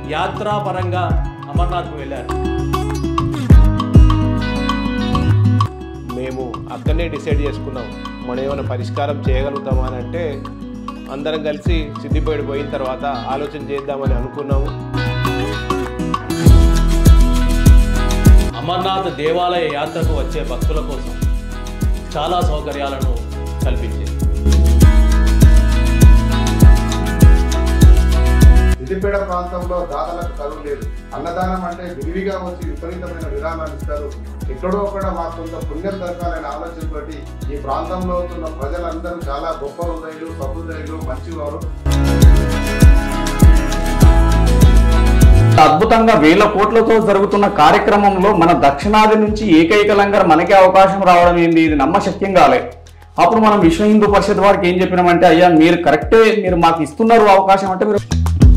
యాత్రాపరంగా అమర్నాథ్కు వెళ్ళారు మేము అక్కడనే డిసైడ్ చేసుకున్నాం మనం ఏమైనా పరిష్కారం చేయగలుగుతామా అని అంటే అందరం కలిసి సిద్దిపేట పోయిన తర్వాత ఆలోచన చేద్దామని అనుకున్నాము అమర్నాథ్ దేవాలయ యాత్రకు వచ్చే భక్తుల కోసం చాలా సౌకర్యాలను కల్పించింది సిద్దిపేట ప్రాంతంలో దాతలకు కరువు లేదు అన్నదానం అంటే విరివిగా వచ్చి విపరీతమైన విరాళాలు ఇస్తారు ఎక్కడో అక్కడ మాకు కొంత పుణ్యం దొరకాలనే ఆలోచనతోటి ఈ ప్రాంతంలో ఉన్న ప్రజలందరూ చాలా గొప్ప హృదయులు సహృదయులు మంచివారు అద్భుతంగా వేల కోట్లతో జరుగుతున్న కార్యక్రమంలో మన దక్షిణాది నుంచి ఏకైక లంగర్ మనకే అవకాశం రావడం ఏంది ఇది నమ్మశక్యం కాలే అప్పుడు మనం విశ్వ హిందూ పరిషత్ వారికి ఏం చెప్పినామంటే అయ్యా మీరు కరెక్టే మీరు మాకు ఇస్తున్నారు అవకాశం అంటే మీరు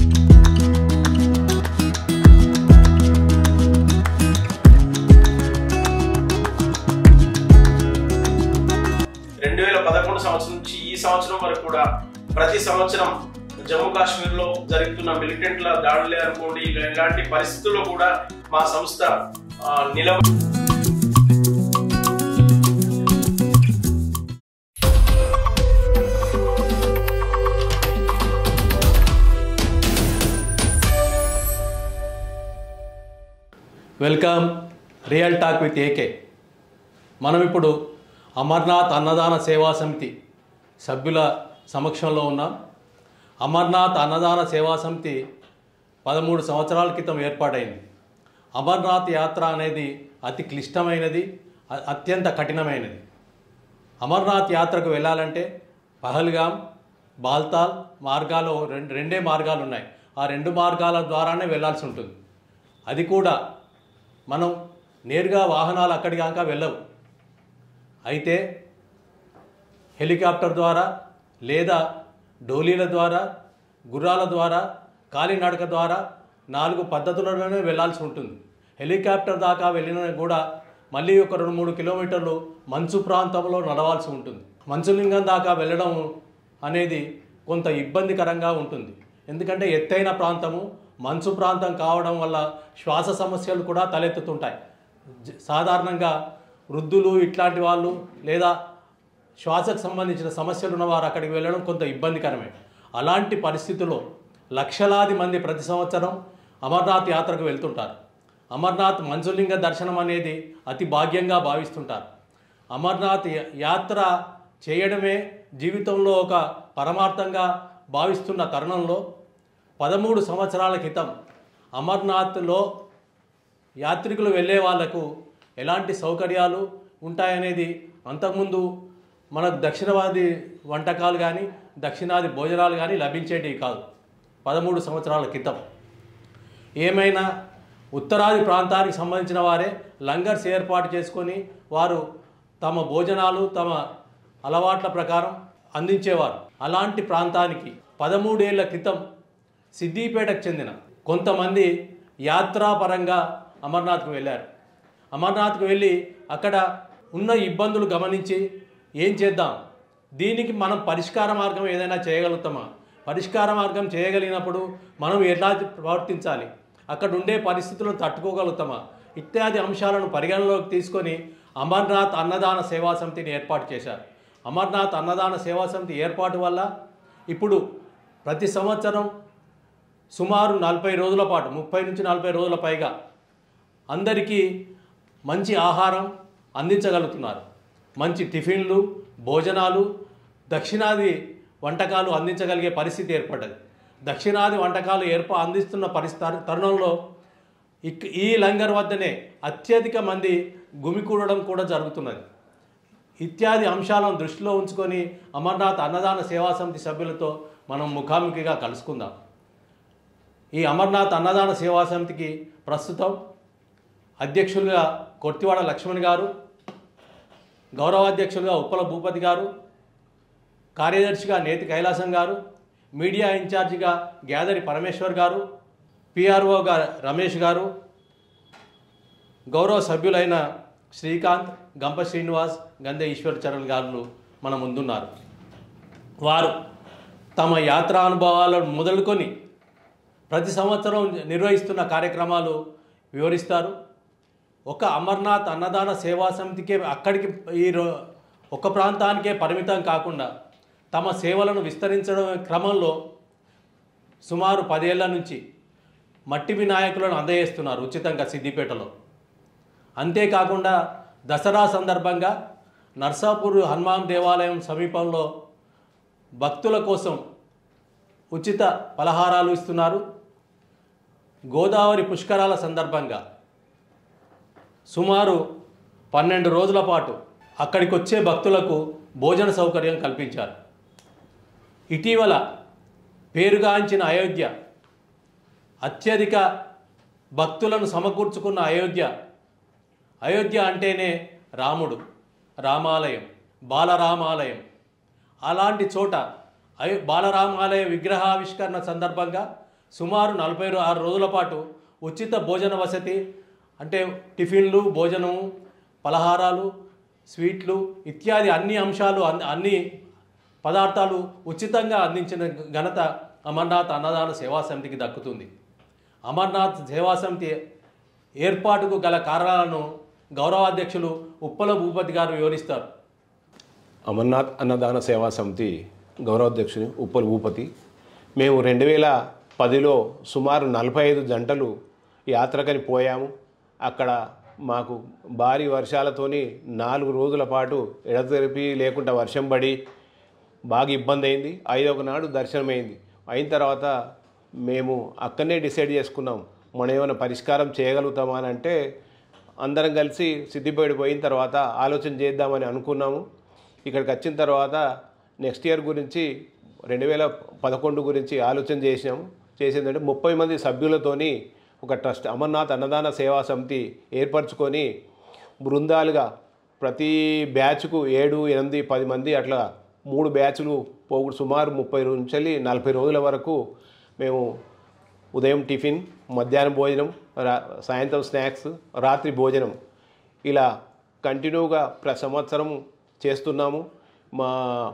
రెండు వేల పదకొండు సంవత్సరం నుంచి ఈ సంవత్సరం వరకు కూడా ప్రతి సంవత్సరం జమ్మూ కాశ్మీర్లో జరుగుతున్న మిలిటెంట్ల దాడులే అనుకోండి ఇలా ఇలాంటి పరిస్థితుల్లో కూడా మా సంస్థ ఆ, నిలవ welcome real talk with AK మనం ఇప్పుడు అమర్నాథ్ అన్నదాన సేవా సమితి సభ్యుల సమక్షంలో ఉన్నాం అమర్నాథ్ అన్నదాన సేవా సమితి పదమూడు సంవత్సరాల క్రితం ఏర్పాటైంది అమర్నాథ్ యాత్ర అనేది అతి క్లిష్టమైనది అ- అత్యంత కఠినమైనది అమర్నాథ్ యాత్రకు వెళ్ళాలంటే పహల్గాం బాల్తాల్ మార్గాలు రెండు రెండే మార్గాలు ఉన్నాయి ఆ రెండు మార్గాల ద్వారానే వెళ్ళాల్సి ఉంటుంది అది కూడా మనం నేరుగా వాహనాలు అక్కడికి దాకా వెళ్ళవు అయితే హెలికాప్టర్ ద్వారా లేదా డోలీల ద్వారా గుర్రాల ద్వారా కాలినడక ద్వారా నాలుగు పద్ధతులలోనే వెళ్ళాల్సి ఉంటుంది హెలికాప్టర్ దాకా వెళ్ళినా కూడా మళ్ళీ ఒక రెండు మూడు కిలోమీటర్లు మంచు ప్రాంతంలో నడవాల్సి ఉంటుంది మంచులింగం దాకా వెళ్ళడం అనేది కొంత ఇబ్బందికరంగా ఉంటుంది ఎందుకంటే ఎత్తైన ప్రాంతము మంచు ప్రాంతం కావడం వల్ల శ్వాస సమస్యలు కూడా తలెత్తుతుంటాయి జ- సాధారణంగా వృద్ధులు ఇట్లాంటి వాళ్ళు లేదా శ్వాసకు సంబంధించిన సమస్యలు ఉన్నవారు అక్కడికి వెళ్ళడం కొంత ఇబ్బందికరమే అలాంటి పరిస్థితుల్లో లక్షలాది మంది ప్రతి సంవత్సరం అమర్నాథ్ యాత్రకు వెళ్తుంటారు అమర్నాథ్ మంచులింగ దర్శనం అనేది అతి భాగ్యంగా భావిస్తుంటారు అమర్నాథ్ యా- యాత్ర చేయడమే జీవితంలో ఒక పరమార్థంగా భావిస్తున్న తరుణంలో పదమూడు సంవత్సరాల క్రితం అమర్నాథ్లో యాత్రికులు వెళ్ళే వాళ్లకు ఎలాంటి సౌకర్యాలు ఉంటాయనేది అంతకుముందు మనకు దక్షిణవాది వంటకాలు కానీ దక్షిణాది భోజనాలు కానీ లభించేటివి కాదు పదమూడు సంవత్సరాల క్రితం ఏమైనా ఉత్తరాది ప్రాంతానికి సంబంధించిన వారే లంగర్స్ ఏర్పాటు చేసుకొని వారు తమ భోజనాలు తమ అలవాట్ల ప్రకారం అందించేవారు అలాంటి ప్రాంతానికి పదమూడేళ్ల క్రితం సిద్దిపేటకు చెందిన కొంతమంది యాత్రాపరంగా అమర్నాథ్కు వెళ్ళారు అమర్నాథ్కు వెళ్ళి అక్కడ ఉన్న ఇబ్బందులు గమనించి ఏం చేద్దాం దీనికి మనం పరిష్కార మార్గం ఏదైనా చేయగలుగుతామా పరిష్కార మార్గం చేయగలిగినప్పుడు మనం ఎలా ప్రవర్తించాలి అక్కడ ఉండే పరిస్థితులను తట్టుకోగలుగుతామా ఇత్యాది అంశాలను పరిగణలోకి తీసుకొని అమర్నాథ్ అన్నదాన సేవా సమితిని ఏర్పాటు చేశారు అమర్నాథ్ అన్నదాన సేవా సమితి ఏర్పాటు వల్ల ఇప్పుడు ప్రతి సంవత్సరం సుమారు నలభై రోజుల పాటు ముప్పై నుంచి నలభై రోజుల పైగా అందరికీ మంచి ఆహారం అందించగలుగుతున్నారు మంచి టిఫిన్లు భోజనాలు దక్షిణాది వంటకాలు అందించగలిగే పరిస్థితి ఏర్పడ్డది దక్షిణాది వంటకాలు ఏర్ప అందిస్తున్న పరిస్థితి తరుణంలో ఇక్ ఈ లంగర్ వద్దనే అత్యధిక మంది గుమికూడడం కూడా జరుగుతున్నది ఇత్యాది అంశాలను దృష్టిలో ఉంచుకొని అమర్నాథ్ అన్నదాన సేవా సమితి సభ్యులతో మనం ముఖాముఖిగా కలుసుకుందాం ఈ అమర్నాథ్ అన్నదాన సేవా సమితికి ప్రస్తుతం అధ్యక్షులుగా కొర్తివాడ లక్ష్మణ్ గారు గౌరవాధ్యక్షులుగా ఉప్పల భూపతి గారు కార్యదర్శిగా నేతి కైలాసం గారు మీడియా ఇన్ఛార్జిగా గ్యాదరి పరమేశ్వర్ గారు పిఆర్ఓగా రమేష్ గారు గౌరవ సభ్యులైన శ్రీకాంత్ గంప శ్రీనివాస్ గంధ ఈశ్వర్ చరణ్ గారు మన ముందున్నారు వారు తమ యాత్రా అనుభవాలను మొదలుకొని ప్రతి సంవత్సరం నిర్వహిస్తున్న కార్యక్రమాలు వివరిస్తారు ఒక అమర్నాథ్ అన్నదాన సేవా సమితికే అక్కడికి ఈ రో- ఒక ప్రాంతానికే పరిమితం కాకుండా తమ సేవలను విస్తరించడం క్రమంలో సుమారు పదేళ్ల నుంచి మట్టి వినాయకులను అందజేస్తున్నారు ఉచితంగా సిద్దిపేటలో అంతేకాకుండా దసరా సందర్భంగా నర్సాపూర్ హనుమాన్ దేవాలయం సమీపంలో భక్తుల కోసం ఉచిత పలహారాలు ఇస్తున్నారు గోదావరి పుష్కరాల సందర్భంగా సుమారు పన్నెండు రోజుల పాటు అక్కడికి వచ్చే భక్తులకు భోజన సౌకర్యం కల్పించారు ఇటీవల పేరుగాంచిన అయోధ్య అత్యధిక భక్తులను సమకూర్చుకున్న అయోధ్య అయోధ్య అంటేనే రాముడు రామాలయం బాలరామాలయం అలాంటి చోట అయో బాలరామాలయ విగ్రహావిష్కరణ సందర్భంగా సుమారు నలభై ఆరు రోజుల పాటు ఉచిత భోజన వసతి అంటే టిఫిన్లు భోజనము పలహారాలు స్వీట్లు ఇత్యాది అన్ని అంశాలు అన్ని అన్ని పదార్థాలు ఉచితంగా అందించిన ఘనత అమర్నాథ్ అన్నదాన సేవా సమితికి దక్కుతుంది అమర్నాథ్ సేవా సమితి ఏర్పాటుకు గల కారణాలను గౌరవాధ్యక్షులు ఉప్పల భూపతి గారు వివరిస్తారు అమర్నాథ్ అన్నదాన సేవా సమితి గౌరవాధ్యక్షుని ఉప్పల్ భూపతి మేము రెండు వేల పదిలో సుమారు నలభై ఐదు జంటలు యాత్రకని పోయాము అక్కడ మాకు భారీ వర్షాలతోని నాలుగు రోజుల పాటు ఎడతెరిపి లేకుండా వర్షం పడి బాగా ఇబ్బంది అయింది ఐదవ నాడు దర్శనమైంది అయిన తర్వాత మేము అక్కడనే డిసైడ్ చేసుకున్నాం మనం ఏమైనా పరిష్కారం చేయగలుగుతామా అని అంటే అందరం కలిసి సిద్దిపేట పోయిన తర్వాత ఆలోచన చేద్దామని అనుకున్నాము ఇక్కడికి వచ్చిన తర్వాత నెక్స్ట్ ఇయర్ గురించి రెండు వేల పదకొండు గురించి ఆలోచన చేసినాము చేసిందంటే ముప్పై మంది సభ్యులతోని ఒక ట్రస్ట్ అమర్నాథ్ అన్నదాన సేవా సమితి ఏర్పరచుకొని బృందాలుగా ప్రతి బ్యాచ్కు ఏడు ఎనిమిది పది మంది అట్లా మూడు బ్యాచ్లు పోగు సుమారు ముప్పై నుంచి నలభై రోజుల వరకు మేము ఉదయం టిఫిన్ మధ్యాహ్నం భోజనం రా సాయంత్రం స్నాక్స్ రాత్రి భోజనం ఇలా కంటిన్యూగా ప్ర సంవత్సరం చేస్తున్నాము మా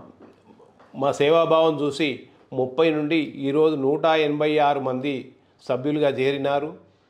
మా సేవాభావం చూసి ముప్పై నుండి ఈరోజు నూట ఎనభై ఆరు మంది సభ్యులుగా చేరినారు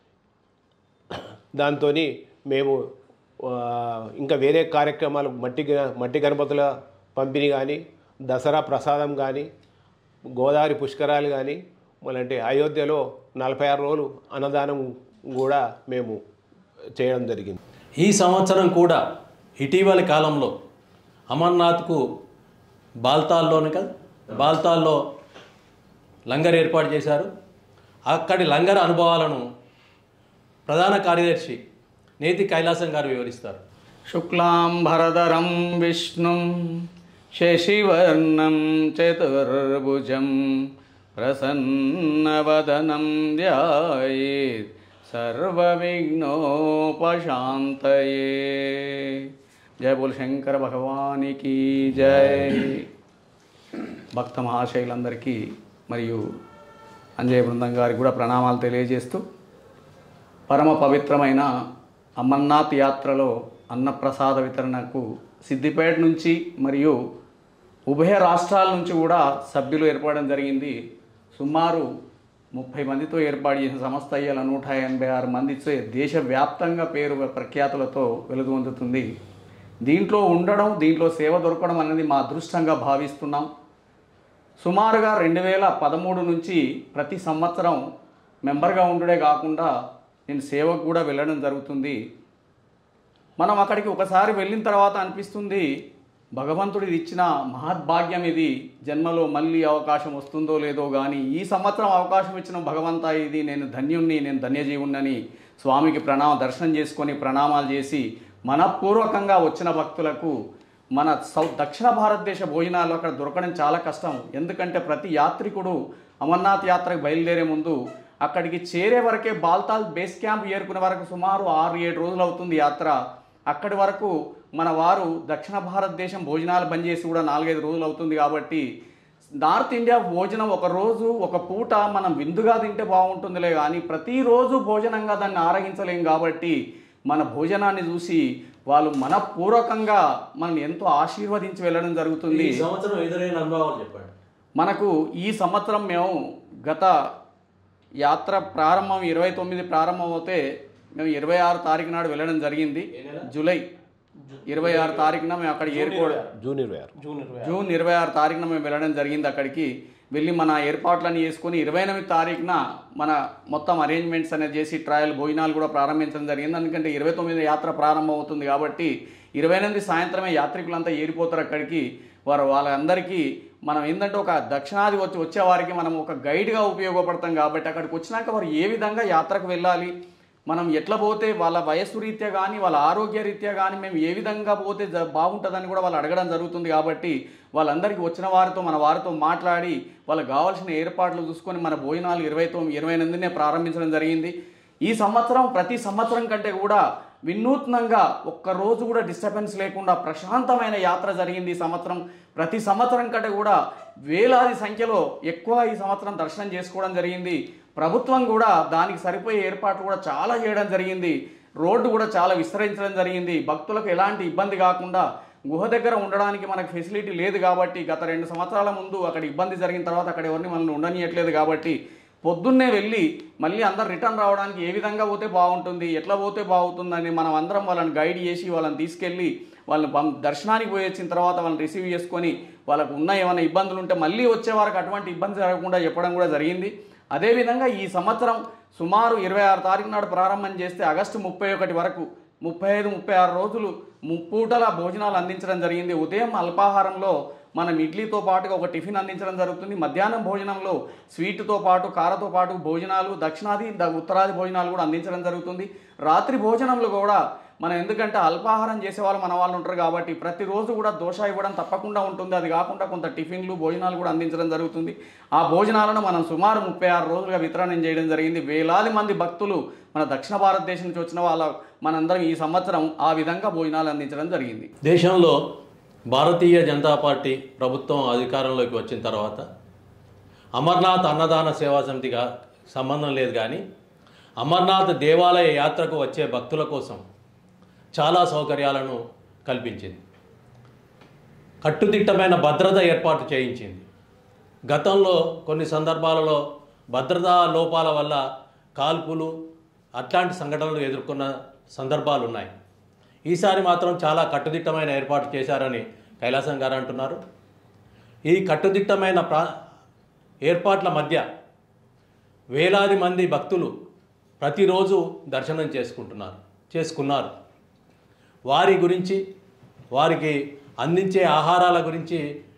దాంతో మేము ఆ, ఇంకా వేరే కార్యక్రమాలు మట్టి గ- మట్టి గణపతుల పంపిణీ కానీ దసరా ప్రసాదం కానీ గోదావరి పుష్కరాలు కానీ మళ్ళంటే అయోధ్యలో నలభై ఆరు రోజులు అన్నదానం కూడా మేము చేయడం జరిగింది ఈ సంవత్సరం కూడా ఇటీవలి కాలంలో అమర్నాథ్కు బాల్తాల్లోని కదా బాల్తాల్లో లంగర్ ఏర్పాటు చేశారు అక్కడి లంగర్ అనుభవాలను ప్రధాన కార్యదర్శి నేతి కైలాసం గారు వివరిస్తారు శుక్లాంబరధరం విష్ణుం శశివర్ణం చతుర్భుజం ప్రసన్నవదనం ధ్యాయేత్ సర్వవిఘ్నోపశాంతయే జయ బోల్ శంకర భగవానికి జై భక్త మహాశైలందరికీ మరియు అంజయ్ బృందం గారికి కూడా ప్రణామాలు తెలియజేస్తూ పరమ పవిత్రమైన అమర్నాథ్ యాత్రలో అన్నప్రసాద వితరణకు సిద్దిపేట నుంచి మరియు ఉభయ రాష్ట్రాల నుంచి కూడా సభ్యులు ఏర్పడడం జరిగింది సుమారు ముప్పై మందితో ఏర్పాటు చేసిన సంస్థ అయ్యాల నూట ఎనభై ఆరు మందితో దేశవ్యాప్తంగా పేరు ప్రఖ్యాతులతో వెలుగొందుతుంది దీంట్లో ఉండడం దీంట్లో సేవ దొరకడం అనేది మా అదృష్టంగా భావిస్తున్నాం సుమారుగా రెండు వేల పదమూడు నుంచి ప్రతి సంవత్సరం మెంబర్గా ఉండుడే కాకుండా నేను సేవకు కూడా వెళ్ళడం జరుగుతుంది మనం అక్కడికి ఒకసారి వెళ్ళిన తర్వాత అనిపిస్తుంది భగవంతుడు ఇది ఇచ్చిన మహద్భాగ్యం ఇది జన్మలో మళ్ళీ అవకాశం వస్తుందో లేదో కానీ ఈ సంవత్సరం అవకాశం ఇచ్చిన భగవంతా ఇది నేను ధన్యుణ్ణి నేను ధన్యజీవుణ్ణని స్వామికి ప్రణామ దర్శనం చేసుకొని ప్రణామాలు చేసి మనపూర్వకంగా వచ్చిన భక్తులకు మన సౌ దక్షిణ భారతదేశ భోజనాలు అక్కడ దొరకడం చాలా కష్టం ఎందుకంటే ప్రతి యాత్రికుడు అమర్నాథ్ యాత్రకు బయలుదేరే ముందు అక్కడికి చేరే వరకే బాల్తాల్ బేస్ క్యాంప్ ఏరుకునే వరకు సుమారు ఆరు ఏడు రోజులు అవుతుంది యాత్ర అక్కడి వరకు మన వారు దక్షిణ భారతదేశం భోజనాలు బంద్ చేసి కూడా నాలుగైదు రోజులు అవుతుంది కాబట్టి నార్త్ ఇండియా భోజనం ఒక రోజు ఒక పూట మనం విందుగా తింటే బాగుంటుందిలే కానీ ప్రతిరోజు భోజనంగా దాన్ని ఆరగించలేం కాబట్టి మన భోజనాన్ని చూసి వాళ్ళు మనపూర్వకంగా మనల్ని ఎంతో ఆశీర్వదించి వెళ్ళడం జరుగుతుంది ఈ సంవత్సరం ఎదురైన అనుభవాలు చెప్పండి మనకు ఈ సంవత్సరం మేము గత యాత్ర ప్రారంభం ఇరవై తొమ్మిది ప్రారంభం అవుతే మేము ఇరవై ఆరు తారీఖు నాడు వెళ్ళడం జరిగింది జూలై ఇరవై ఆరు తారీఖున మేము అక్కడ ఏర్కోవడం జూన్ ఇరవై ఆరు జూన్ ఇరవై జూన్ ఇరవై ఆరు తారీఖున మేము వెళ్ళడం జరిగింది అక్కడికి వెళ్ళి మన ఏర్పాట్లన్నీ చేసుకొని ఇరవై ఎనిమిది తారీఖున మన మొత్తం అరేంజ్మెంట్స్ అనేది చేసి ట్రయల్ భోజనాలు కూడా ప్రారంభించడం జరిగింది ఎందుకంటే ఇరవై తొమ్మిది యాత్ర ప్రారంభం అవుతుంది కాబట్టి ఇరవై ఎనిమిది సాయంత్రమే యాత్రికులంతా ఏరిపోతారు అక్కడికి వారు వాళ్ళందరికీ మనం ఏంటంటే ఒక దక్షిణాది వచ్చి వచ్చే వారికి మనం ఒక గైడ్గా ఉపయోగపడతాం కాబట్టి అక్కడికి వచ్చినాక వారు ఏ విధంగా యాత్రకు వెళ్ళాలి మనం ఎట్లా పోతే వాళ్ళ వయస్సు రీత్యా కానీ వాళ్ళ ఆరోగ్య రీత్యా కానీ మేము ఏ విధంగా పోతే జ- బాగుంటుందని కూడా వాళ్ళు అడగడం జరుగుతుంది కాబట్టి వాళ్ళందరికీ వచ్చిన వారితో మన వారితో మాట్లాడి వాళ్ళకి కావాల్సిన ఏర్పాట్లు చూసుకొని మన భోజనాలు ఇరవై తొమ్మిది ఇరవై ఎనిమిదినే ప్రారంభించడం జరిగింది ఈ సంవత్సరం ప్రతి సంవత్సరం కంటే కూడా వినూత్నంగా ఒక్క రోజు కూడా డిస్టర్బెన్స్ లేకుండా ప్రశాంతమైన యాత్ర జరిగింది ఈ సంవత్సరం ప్రతి సంవత్సరం కంటే కూడా వేలాది సంఖ్యలో ఎక్కువ ఈ సంవత్సరం దర్శనం చేసుకోవడం జరిగింది ప్రభుత్వం కూడా దానికి సరిపోయే ఏర్పాట్లు కూడా చాలా చేయడం జరిగింది రోడ్డు కూడా చాలా విస్తరించడం జరిగింది భక్తులకు ఎలాంటి ఇబ్బంది కాకుండా గుహ దగ్గర ఉండడానికి మనకు ఫెసిలిటీ లేదు కాబట్టి గత రెండు సంవత్సరాల ముందు అక్కడ ఇబ్బంది జరిగిన తర్వాత అక్కడ ఎవరిని మనల్ని ఉండనియట్లేదు కాబట్టి పొద్దున్నే వెళ్ళి మళ్ళీ అందరు రిటర్న్ రావడానికి ఏ విధంగా పోతే బాగుంటుంది ఎట్లా పోతే బాగుంటుందని మనం అందరం వాళ్ళని గైడ్ చేసి వాళ్ళని తీసుకెళ్ళి వాళ్ళని పం- దర్శనానికి పోయి వచ్చిన తర్వాత వాళ్ళని రిసీవ్ చేసుకొని వాళ్ళకు ఉన్న ఏమైనా ఇబ్బందులు ఉంటే మళ్ళీ వచ్చే వారికి అటువంటి ఇబ్బంది జరగకుండా చెప్పడం కూడా జరిగింది అదేవిధంగా ఈ సంవత్సరం సుమారు ఇరవై ఆరు తారీఖు నాడు ప్రారంభం చేస్తే ఆగస్టు ముప్పై ఒకటి వరకు ముప్పై ఐదు ముప్పై ఆరు రోజులు ముప్పూటల భోజనాలు అందించడం జరిగింది ఉదయం అల్పాహారంలో మనం ఇడ్లీతో పాటుగా ఒక టిఫిన్ అందించడం జరుగుతుంది మధ్యాహ్నం భోజనంలో స్వీట్తో పాటు కారతో పాటు భోజనాలు దక్షిణాది ద- ఉత్తరాది భోజనాలు కూడా అందించడం జరుగుతుంది రాత్రి భోజనంలో కూడా మనం ఎందుకంటే అల్పాహారం చేసేవాళ్ళు మన వాళ్ళు ఉంటారు కాబట్టి ప్రతిరోజు కూడా దోశ ఇవ్వడం తప్పకుండా ఉంటుంది అది కాకుండా కొంత టిఫిన్లు భోజనాలు కూడా అందించడం జరుగుతుంది ఆ భోజనాలను మనం సుమారు ముప్పై ఆరు రోజులుగా వితరణ చేయడం జరిగింది వేలాది మంది భక్తులు మన దక్షిణ భారతదేశం నుంచి వచ్చిన వాళ్ళ మనందరం ఈ సంవత్సరం ఆ విధంగా భోజనాలు అందించడం జరిగింది దేశంలో భారతీయ జనతా పార్టీ ప్రభుత్వం అధికారంలోకి వచ్చిన తర్వాత అమర్నాథ్ అన్నదాన సేవా సమితిగా సంబంధం లేదు కానీ అమర్నాథ్ దేవాలయ యాత్రకు వచ్చే భక్తుల కోసం చాలా సౌకర్యాలను కల్పించింది కట్టుదిట్టమైన భద్రత ఏర్పాటు చేయించింది గతంలో కొన్ని సందర్భాలలో భద్రతా లోపాల వల్ల కాల్పులు అట్లాంటి సంఘటనలు ఎదుర్కొన్న సందర్భాలు ఉన్నాయి ఈసారి మాత్రం చాలా కట్టుదిట్టమైన ఏర్పాటు చేశారని కైలాసం గారు అంటున్నారు ఈ కట్టుదిట్టమైన ప్రా ఏర్పాట్ల మధ్య వేలాది మంది భక్తులు ప్రతిరోజు దర్శనం చేసుకుంటున్నారు చేసుకున్నారు వారి గురించి వారికి అందించే ఆహారాల గురించి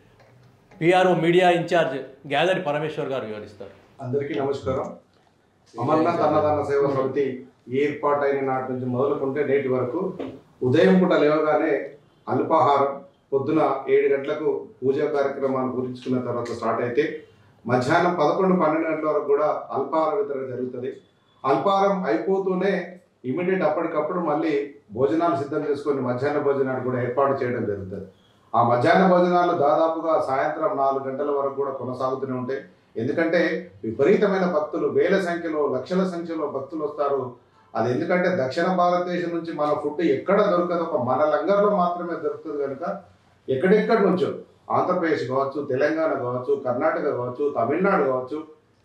PRO media in-charge Gyadari Parameshwar గారు వివరిస్తారు అందరికీ నమస్కారం అమర్నాథ్ అన్నదాన సేవ సమితి ఏర్పాటైన నాటి నుంచి మొదలుకుంటే నేటి వరకు ఉదయం పూట లేవగానే అల్పాహారం పొద్దున ఏడు గంటలకు పూజా కార్యక్రమాలు పూరించుకున్న తర్వాత స్టార్ట్ అయితే మధ్యాహ్నం పదకొండు పన్నెండు గంటల వరకు కూడా అల్పాహార వితరణ జరుగుతుంది అల్పాహారం అయిపోతూనే ఇమీడియట్ అప్పటికప్పుడు మళ్ళీ భోజనాలు సిద్ధం చేసుకొని మధ్యాహ్న భోజనాలు కూడా ఏర్పాటు చేయడం జరుగుతుంది ఆ మధ్యాహ్న భోజనాలు దాదాపుగా సాయంత్రం నాలుగు గంటల వరకు కూడా కొనసాగుతూనే ఉంటాయి ఎందుకంటే విపరీతమైన భక్తులు వేల సంఖ్యలో లక్షల సంఖ్యలో భక్తులు వస్తారు అది ఎందుకంటే దక్షిణ భారతదేశం నుంచి మన ఫుడ్ ఎక్కడ దొరకదు ఒక మన లంగర్లో మాత్రమే దొరుకుతుంది కనుక ఎక్కడెక్కడి నుంచో ఆంధ్రప్రదేశ్ కావచ్చు తెలంగాణ కావచ్చు కర్ణాటక కావచ్చు తమిళనాడు కావచ్చు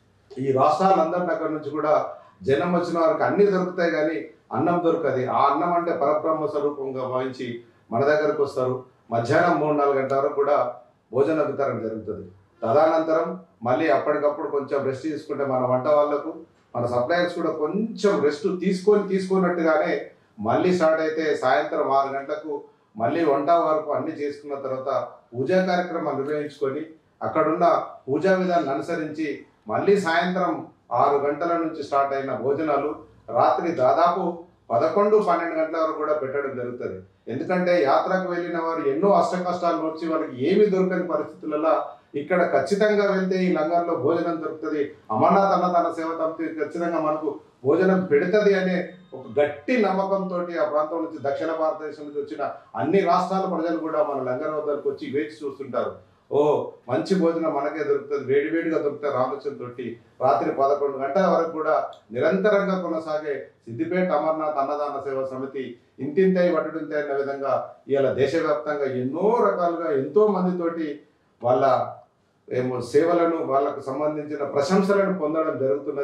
ఈ రాష్ట్రాలందరి దగ్గర నుంచి కూడా జనం వచ్చిన వారికి అన్ని దొరుకుతాయి కానీ అన్నం దొరకదు ఆ అన్నం అంటే పరబ్రహ్మ స్వరూపంగా భావించి మన దగ్గరకు వస్తారు మధ్యాహ్నం మూడు నాలుగు గంటల వరకు కూడా భోజన వితరణ జరుగుతుంది తదనంతరం మళ్ళీ అప్పటికప్పుడు కొంచెం రెస్ట్ తీసుకుంటే మన వంట వాళ్ళకు మన సప్లయర్స్ కూడా కొంచెం రెస్ట్ తీసుకొని తీసుకున్నట్టుగానే మళ్ళీ స్టార్ట్ అయితే సాయంత్రం ఆరు గంటలకు మళ్ళీ వంట వరకు అన్ని చేసుకున్న తర్వాత పూజా కార్యక్రమాలు నిర్వహించుకొని అక్కడున్న పూజా విధానాన్ని అనుసరించి మళ్ళీ సాయంత్రం ఆరు గంటల నుంచి స్టార్ట్ అయిన భోజనాలు రాత్రి దాదాపు పదకొండు పన్నెండు గంటల వరకు కూడా పెట్టడం జరుగుతుంది ఎందుకంటే యాత్రకు వెళ్ళిన వారు ఎన్నో అష్ట కష్టాలు వచ్చి వాళ్ళకి ఏమీ దొరకని పరిస్థితులలో ఇక్కడ ఖచ్చితంగా వెళ్తే ఈ లంగాల్లో భోజనం దొరుకుతుంది అమర్నాథ్ అన్నదాన సేవ తప్పితే ఖచ్చితంగా మనకు భోజనం పెడుతుంది అనే ఒక గట్టి నమ్మకంతో ఆ ప్రాంతం నుంచి దక్షిణ భారతదేశం నుంచి వచ్చిన అన్ని రాష్ట్రాల ప్రజలు కూడా మన లంగర్ వద్దకు వచ్చి వేచి చూస్తుంటారు ఓ మంచి భోజనం మనకే దొరుకుతుంది వేడివేడిగా దొరుకుతాయి రామలక్ష్మణ్ రాత్రి పదకొండు గంటల వరకు కూడా నిరంతరంగా కొనసాగే సిద్దిపేట అమర్నాథ్ అన్నదాన సేవ సమితి ఇంతింతై వడ్డింతై అనే విధంగా ఇవాళ దేశవ్యాప్తంగా ఎన్నో రకాలుగా ఎంతో మందితోటి వాళ్ళ ఏమో సేవలను వాళ్ళకు సంబంధించిన ప్రశంసలను పొందడం జరుగుతున్నది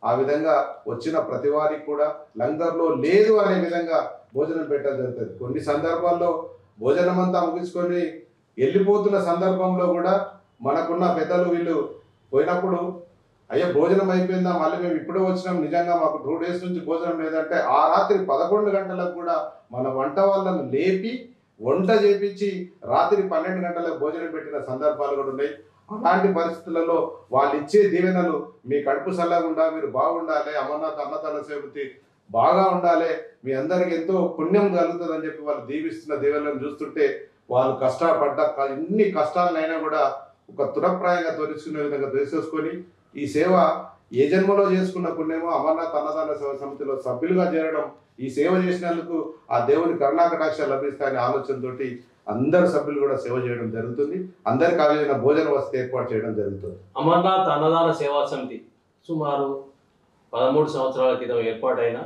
ఆ విధంగా వచ్చిన ప్రతి వారికి కూడా లంగర్లో లేదు అనే విధంగా భోజనం పెట్టడం జరుగుతుంది కొన్ని సందర్భాల్లో భోజనం అంతా ముగించుకొని వెళ్ళిపోతున్న సందర్భంలో కూడా మనకున్న పెద్దలు వీళ్ళు పోయినప్పుడు అయ్యా భోజనం అయిపోయిందా మళ్ళీ మేము ఇప్పుడే వచ్చినాం నిజంగా మాకు టూ డేస్ నుంచి భోజనం లేదంటే ఆ రాత్రి పదకొండు గంటలకు కూడా మన వంట వాళ్ళను లేపి వంట చేపించి రాత్రి పన్నెండు గంటలకు భోజనం పెట్టిన సందర్భాలు కూడా ఉన్నాయి అలాంటి పరిస్థితులలో వాళ్ళు ఇచ్చే దీవెనలు మీ కడుపు చల్లగా మీరు బాగుండాలి అమర్నాథ్ అన్నదాన సేవతి బాగా ఉండాలి మీ అందరికి ఎంతో పుణ్యం కలుగుతుందని చెప్పి వాళ్ళు దీవిస్తున్న దీవెనలను చూస్తుంటే వాళ్ళు కష్టపడ్డ క- ఎన్ని కష్టాలనైనా కూడా ఒక తురప్రాయంగా తొలుచుకునే విధంగా తెలిసేసుకొని ఈ సేవ ఏ జన్మలో చేసుకున్న పుణ్యమో అమర్నాథ్ అన్నదాన సేవ సమితిలో సభ్యులుగా చేరడం ఈ సేవ చేసినందుకు ఆ దేవుని కరుణాకటాక్ష లభిస్తాయనే ఆలోచనతోటి అందరు సభ్యులు కూడా సేవ చేయడం జరుగుతుంది అందరికి ఆ విధంగా భోజన వసతి ఏర్పాటు చేయడం జరుగుతుంది అమర్నాథ్ అన్నదాన సేవా సమితి సుమారు పదమూడు సంవత్సరాల క్రితం ఏర్పాటైన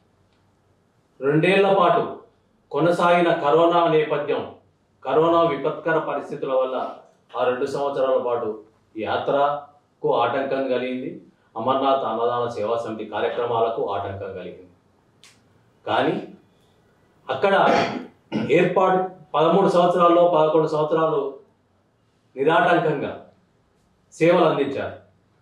రెండేళ్ల పాటు కొనసాగిన కరోనా నేపథ్యం కరోనా విపత్కర పరిస్థితుల వల్ల ఆ రెండు సంవత్సరాల పాటు యాత్రకు ఆటంకం కలిగింది అమర్నాథ్ అన్నదాన సేవా సమితి కార్యక్రమాలకు ఆటంకం కలిగింది కానీ అక్కడ ఏర్పాటు పదమూడు సంవత్సరాల్లో పదకొండు సంవత్సరాలు నిరాటంకంగా సేవలు అందించారు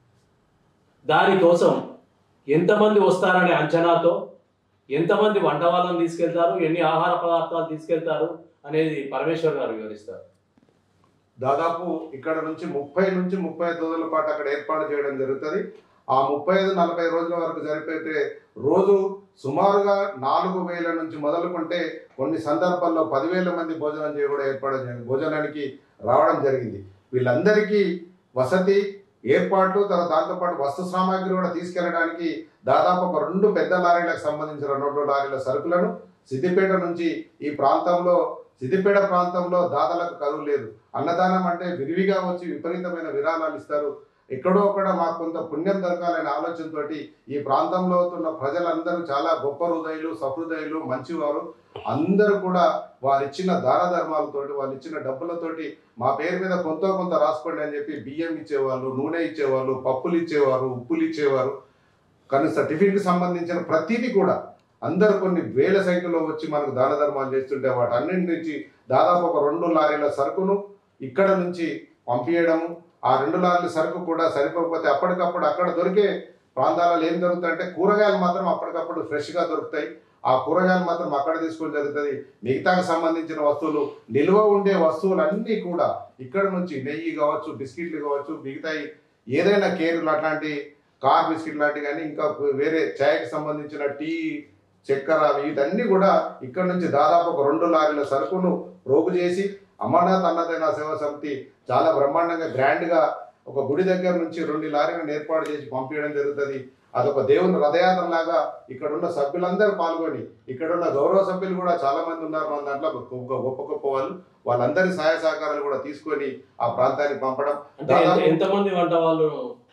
దానికోసం ఎంతమంది వస్తారనే అంచనాతో ఎంతమంది వంట వాళ్ళని తీసుకెళ్తారు ఎన్ని ఆహార పదార్థాలు తీసుకెళ్తారు అనేది పరమేశ్వర్ గారు వివరిస్తారు దాదాపు ఇక్కడ నుంచి ముప్పై నుంచి ముప్పై ఐదు రోజుల పాటు అక్కడ ఏర్పాటు చేయడం జరుగుతుంది ఆ ముప్పై ఐదు నలభై రోజుల వరకు సరిపోతే రోజు సుమారుగా నాలుగు వేల నుంచి మొదలుకుంటే కొన్ని సందర్భాల్లో పదివేల మంది భోజనం చేయ కూడా ఏర్పాటు చేయ- భోజనానికి రావడం జరిగింది వీళ్ళందరికీ వసతి ఏర్పాట్లు తర్వాత దాంతోపాటు వస్తు సామాగ్రి కూడా తీసుకెళ్ళడానికి దాదాపు ఒక రెండు పెద్ద లారీలకు సంబంధించిన రెండు లారీల సరుకులను సిద్దిపేట నుంచి ఈ ప్రాంతంలో సిద్దిపేట ప్రాంతంలో దాదాలకు కరువు లేదు అన్నదానం అంటే విరివిగా వచ్చి విపరీతమైన విరాళాలు ఇస్తారు ఎక్కడో అక్కడ మాకు కొంత పుణ్యం దొరకాలనే ఆలోచనతోటి ఈ ప్రాంతంలో ఉన్న ప్రజలందరూ చాలా గొప్ప హృదయులు సహృదయులు మంచివారు అందరూ కూడా వారు ఇచ్చిన దాన ధర్మాలతోటి వాళ్ళు ఇచ్చిన డబ్బులతోటి మా పేరు మీద కొంత కొంత రాసుకోండి అని చెప్పి బియ్యం ఇచ్చేవాళ్ళు నూనె ఇచ్చేవాళ్ళు పప్పులు ఇచ్చేవారు ఉప్పులు ఇచ్చేవారు కనీస టిఫిన్కి సంబంధించిన ప్రతిదీ కూడా అందరు కొన్ని వేల సంఖ్యలో వచ్చి మనకు దాన ధర్మాలు చేస్తుంటే వాటి అన్నింటి నుంచి దాదాపు ఒక రెండు లారీల సరుకును ఇక్కడ నుంచి పంపించడము ఆ రెండు లారీల సరుకు కూడా సరిపోకపోతే అప్పటికప్పుడు అక్కడ దొరికే ప్రాంతాలలో ఏం దొరుకుతాయంటే కూరగాయలు మాత్రం అప్పటికప్పుడు ఫ్రెష్గా దొరుకుతాయి ఆ కూరగాయలు మాత్రం అక్కడ తీసుకొని జరుగుతుంది మిగతాకి సంబంధించిన వస్తువులు నిల్వ ఉండే వస్తువులన్నీ కూడా ఇక్కడ నుంచి నెయ్యి కావచ్చు బిస్కెట్లు కావచ్చు మిగతాయి ఏదైనా కేరులు అట్లాంటి కార్ బిస్కెట్ లాంటివి కానీ ఇంకా వేరే ఛాయ్కి సంబంధించిన టీ చక్కెర వీటన్నీ కూడా ఇక్కడ నుంచి దాదాపు ఒక రెండు లారీల సరుకును ప్రోగు చేసి అమర్నాథ్ అన్నదాన సేవా సమితి చాలా బ్రహ్మాండంగా గ్రాండ్ గా ఒక గుడి దగ్గర నుంచి రెండు లారీలను ఏర్పాటు చేసి పంపించడం జరుగుతుంది అదొక దేవుని రథయాత్ర లాగా ఇక్కడ ఉన్న సభ్యులందరూ పాల్గొని ఇక్కడ ఉన్న గౌరవ సభ్యులు కూడా చాలా మంది ఉన్నారు మన దాంట్లో గొప్ప గొప్ప గొప్ప వాళ్ళు వాళ్ళందరి సహాయ సహకారాలు కూడా తీసుకొని ఆ ప్రాంతానికి పంపడం అంటే ఎంత- దాదాపు- ఎంతమంది వంట వాళ్ళు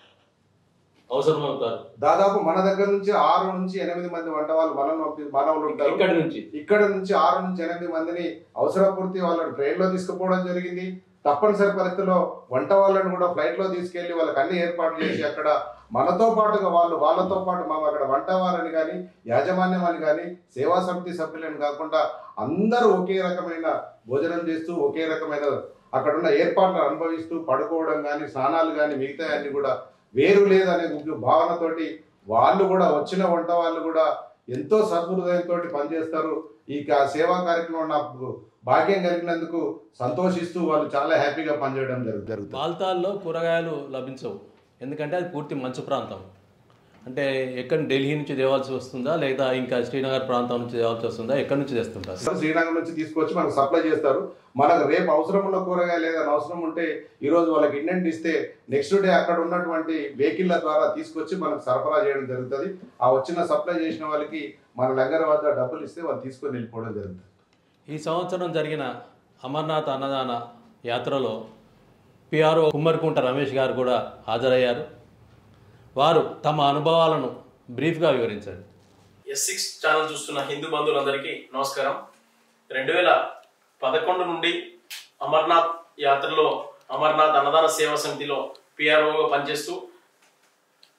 అవసరమవుతారు దాదాపు మన దగ్గర నుంచి ఆరు నుంచి ఎనిమిది మంది వంట వాళ్ళు మనల్ని పంపి- మనవులు ఉంటారు ఇక్కడి నుంచి ఇక్కడ నుంచి ఆరు నుంచి ఎనిమిది మందిని అవసర పూర్తి వాళ్ళని ట్రైన్ లో తీసుకుపోవడం జరిగింది తప్పనిసరి పరిస్థితుల్లో వంట వాళ్ళని కూడా ఫ్లైట్ లో తీసుకెళ్లి వాళ్ళకి అన్ని ఏర్పాట్లు చేసి అక్కడ మనతో పాటుగా వాళ్ళు వాళ్ళతో పాటు మనం అక్కడ వంట వారని కానీ యాజమాన్యం అని కానీ సేవా సమితి సభ్యులని కాకుండా అందరూ ఒకే రకమైన భోజనం చేస్తూ ఒకే రకమైన అక్కడ ఉన్న ఏర్పాట్లను అనుభవిస్తూ పడుకోవడం కానీ స్నానాలు కానీ మిగతా అన్ని కూడా వేరు లేదనే ఒక భావనతోటి వాళ్ళు కూడా వచ్చిన వంట వాళ్ళు కూడా ఎంతో సహృదయంతో పనిచేస్తారు ఈ కా- సేవా కార్యక్రమం నాకు భాగ్యం కలిగినందుకు సంతోషిస్తూ వాళ్ళు చాలా హ్యాపీగా పనిచేయడం జరుగు- జరుగుతుంది బాల్తాల్లో కూరగాయలు లభించవు ఎందుకంటే అది పూర్తి మంచు ప్రాంతం అంటే ఎక్కడ ఢిల్లీ నుంచి తేవాల్సి వస్తుందా లేదా ఇంకా శ్రీనగర్ ప్రాంతం నుంచి తేవాల్సి వస్తుందా ఎక్కడి నుంచి తెస్తుంటారు శ్రీనగర్ నుంచి తీసుకొచ్చి మనకు సప్లై చేస్తారు మనకు రేపు అవసరం ఉన్న కూరగాయలు ఏదైనా అవసరం ఉంటే ఈ రోజు వాళ్ళకి ఇండెంట్ ఇస్తే నెక్స్ట్ డే అక్కడ ఉన్నటువంటి వెహికల్ల ద్వారా తీసుకొచ్చి మనకు సరఫరా చేయడం జరుగుతుంది ఆ వచ్చిన సప్లై చేసిన వాళ్ళకి మన లంగర్ వద్ద డబ్బులు ఇస్తే వాళ్ళు తీసుకొని వెళ్ళిపోవడం జరుగుతుంది ఈ సంవత్సరం జరిగిన అమర్నాథ్ అన్నదాన యాత్రలో పిఆర్ఓ కుమ్మరికుంట రమేష్ గారు కూడా హాజరయ్యారు వారు తమ అనుభవాలను బ్రీఫ్గా వివరించారు ఎస్ సిక్స్ ఛానల్ చూస్తున్న హిందూ బంధువులందరికీ నమస్కారం రెండు వేల పదకొండు నుండి అమర్నాథ్ యాత్రలో అమర్నాథ్ అన్నదాన సేవా సమితిలో పిఆర్ఓగా పనిచేస్తూ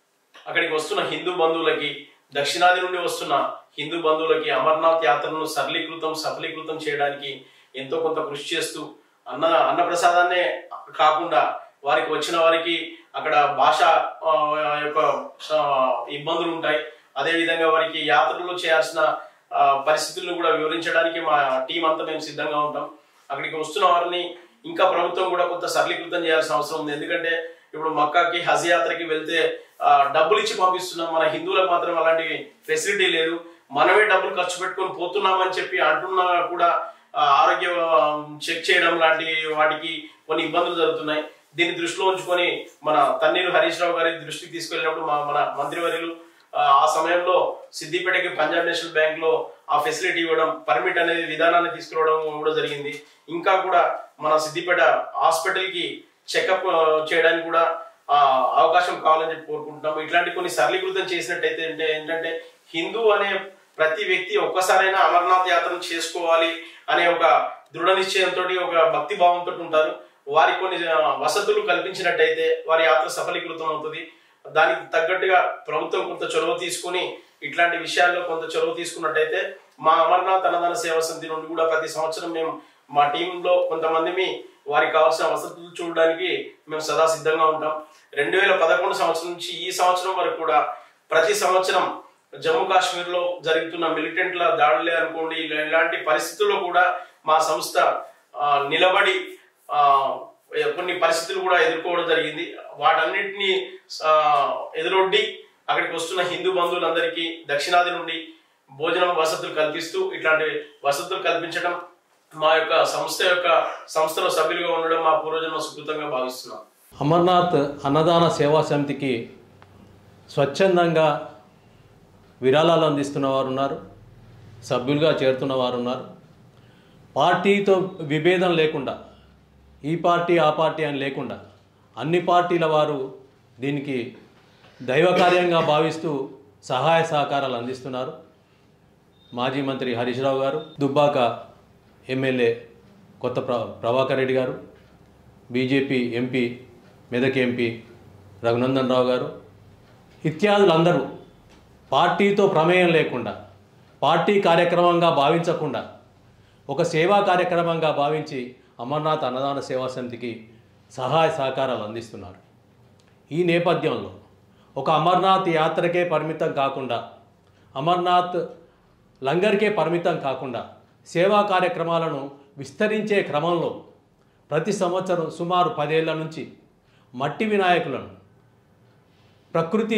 అక్కడికి వస్తున్న హిందూ బంధువులకి దక్షిణాది నుండి వస్తున్న హిందూ బంధువులకి అమర్నాథ్ యాత్రను సరళీకృతం సఫలీకృతం చేయడానికి ఎంతో కొంత కృషి చేస్తూ అన్న అన్న ప్రసాదాన్నే కాకుండా వారికి వచ్చిన వారికి అక్కడ భాష ఆ, యొక్క ఆ, ఇబ్బందులు ఉంటాయి అదే విధంగా వారికి యాత్రలో చేయాల్సిన ఆ, పరిస్థితులను కూడా వివరించడానికి మా టీం అంతా మేము సిద్ధంగా ఉంటాం అక్కడికి వస్తున్న వారిని ఇంకా ప్రభుత్వం కూడా కొంత సరళీకృతం చేయాల్సిన అవసరం ఉంది ఎందుకంటే ఇప్పుడు మక్కాకి హజ్ యాత్రకి వెళ్తే ఆ, డబ్బులు ఇచ్చి పంపిస్తున్నాం మన హిందువులకు మాత్రం అలాంటి ఫెసిలిటీ లేదు మనమే డబ్బులు ఖర్చు పెట్టుకొని పోతున్నామని చెప్పి అంటున్నా కూడా ఆ, ఆరోగ్య ఆ, చెక్ చేయడం లాంటి వాటికి కొన్ని ఇబ్బందులు జరుగుతున్నాయి దీన్ని దృష్టిలో ఉంచుకొని మన తన్నీరు హరీష్ రావు గారి దృష్టికి తీసుకెళ్ళినప్పుడు మా మన మంత్రివర్యులు ఆ, ఆ సమయంలో సిద్దిపేటకి పంజాబ్ నేషనల్ బ్యాంక్ లో ఆ ఫెసిలిటీ ఇవ్వడం పర్మిట్ అనేది విధానాన్ని తీసుకురావడం కూడా జరిగింది ఇంకా కూడా మన సిద్దిపేట హాస్పిటల్ కి చెకప్ చేయడానికి కూడా ఆ, అవకాశం కావాలని చెప్పి కోరుకుంటున్నాం ఇట్లాంటి కొన్ని సరళీకృతం చేసినట్టయితే అంటే ఏంటంటే హిందూ అనే ప్రతి వ్యక్తి ఒక్కసారైనా అమర్నాథ్ యాత్రను చేసుకోవాలి అనే ఒక దృఢ నిశ్చయంతో ఒక భక్తి భావంతో ఉంటారు వారికి కొన్ని ఆ, వసతులు కల్పించినట్టయితే వారి యాత్ర సఫలీకృతం అవుతుంది దానికి తగ్గట్టుగా ప్రభుత్వం కొంత చొరవ తీసుకుని ఇట్లాంటి విషయాల్లో కొంత చొరవ తీసుకున్నట్టయితే మా అమర్నాథ్ అన్నదాన సేవా సమితి నుండి కూడా ప్రతి సంవత్సరం మేము మా టీంలో కొంతమందిని వారికి కావాల్సిన వసతులు చూడడానికి మేము సదా సిద్ధంగా ఉంటాం రెండు వేల పదకొండు సంవత్సరం నుంచి ఈ సంవత్సరం వరకు కూడా ప్రతి సంవత్సరం జమ్మూ కాశ్మీర్ లో జరుగుతున్న మిలిటెంట్ల దాడులే అనుకోండి ఇలా- ఇలాంటి పరిస్థితుల్లో కూడా మా సంస్థ ఆ, నిలబడి ఆ, కొన్ని పరిస్థితులు కూడా ఎదుర్కోవడం జరిగింది వాటన్నిటిని ఆ, ఎదురొడ్డి అక్కడికి వస్తున్న హిందూ బంధువులందరికీ దక్షిణాది నుండి భోజనం వసతులు కల్పిస్తూ ఇట్లాంటి వసతులు కల్పించడం మా యొక్క సంస్థ యొక్క సంస్థలో సభ్యులుగా ఉండడం మా పూర్వజన్మ సుకృతంగా భావిస్తున్నాం అమర్నాథ్ అన్నదాన సేవా సమితికి స్వచ్ఛందంగా విరాళాలు అందిస్తున్న వారు ఉన్నారు సభ్యులుగా చేరుతున్న వారు ఉన్నారు పార్టీతో విభేదం లేకుండా ఈ పార్టీ ఆ పార్టీ అని లేకుండా అన్ని పార్టీల వారు దీనికి దైవ కార్యంగా భావిస్తూ సహాయ సహకారాలు అందిస్తున్నారు మాజీ మంత్రి హరీష్ రావు గారు దుబ్బాక ఎమ్మెల్యే కొత్త ప్ర ప్రభాకర్ రెడ్డి గారు BJP MP Medak MP Raghunandan Rao గారు ఇత్యాదులందరూ పార్టీతో ప్రమేయం లేకుండా పార్టీ కార్యక్రమంగా భావించకుండా ఒక సేవా కార్యక్రమంగా భావించి అమర్నాథ్ అన్నదాన సేవా సమితికి సహాయ సహకారాలు అందిస్తున్నారు ఈ నేపథ్యంలో ఒక అమర్నాథ్ యాత్రకే పరిమితం కాకుండా అమర్నాథ్ లంగర్కే పరిమితం కాకుండా సేవా కార్యక్రమాలను విస్తరించే క్రమంలో ప్రతి సంవత్సరం సుమారు పదేళ్ల నుంచి మట్టి వినాయకులను ప్రకృతి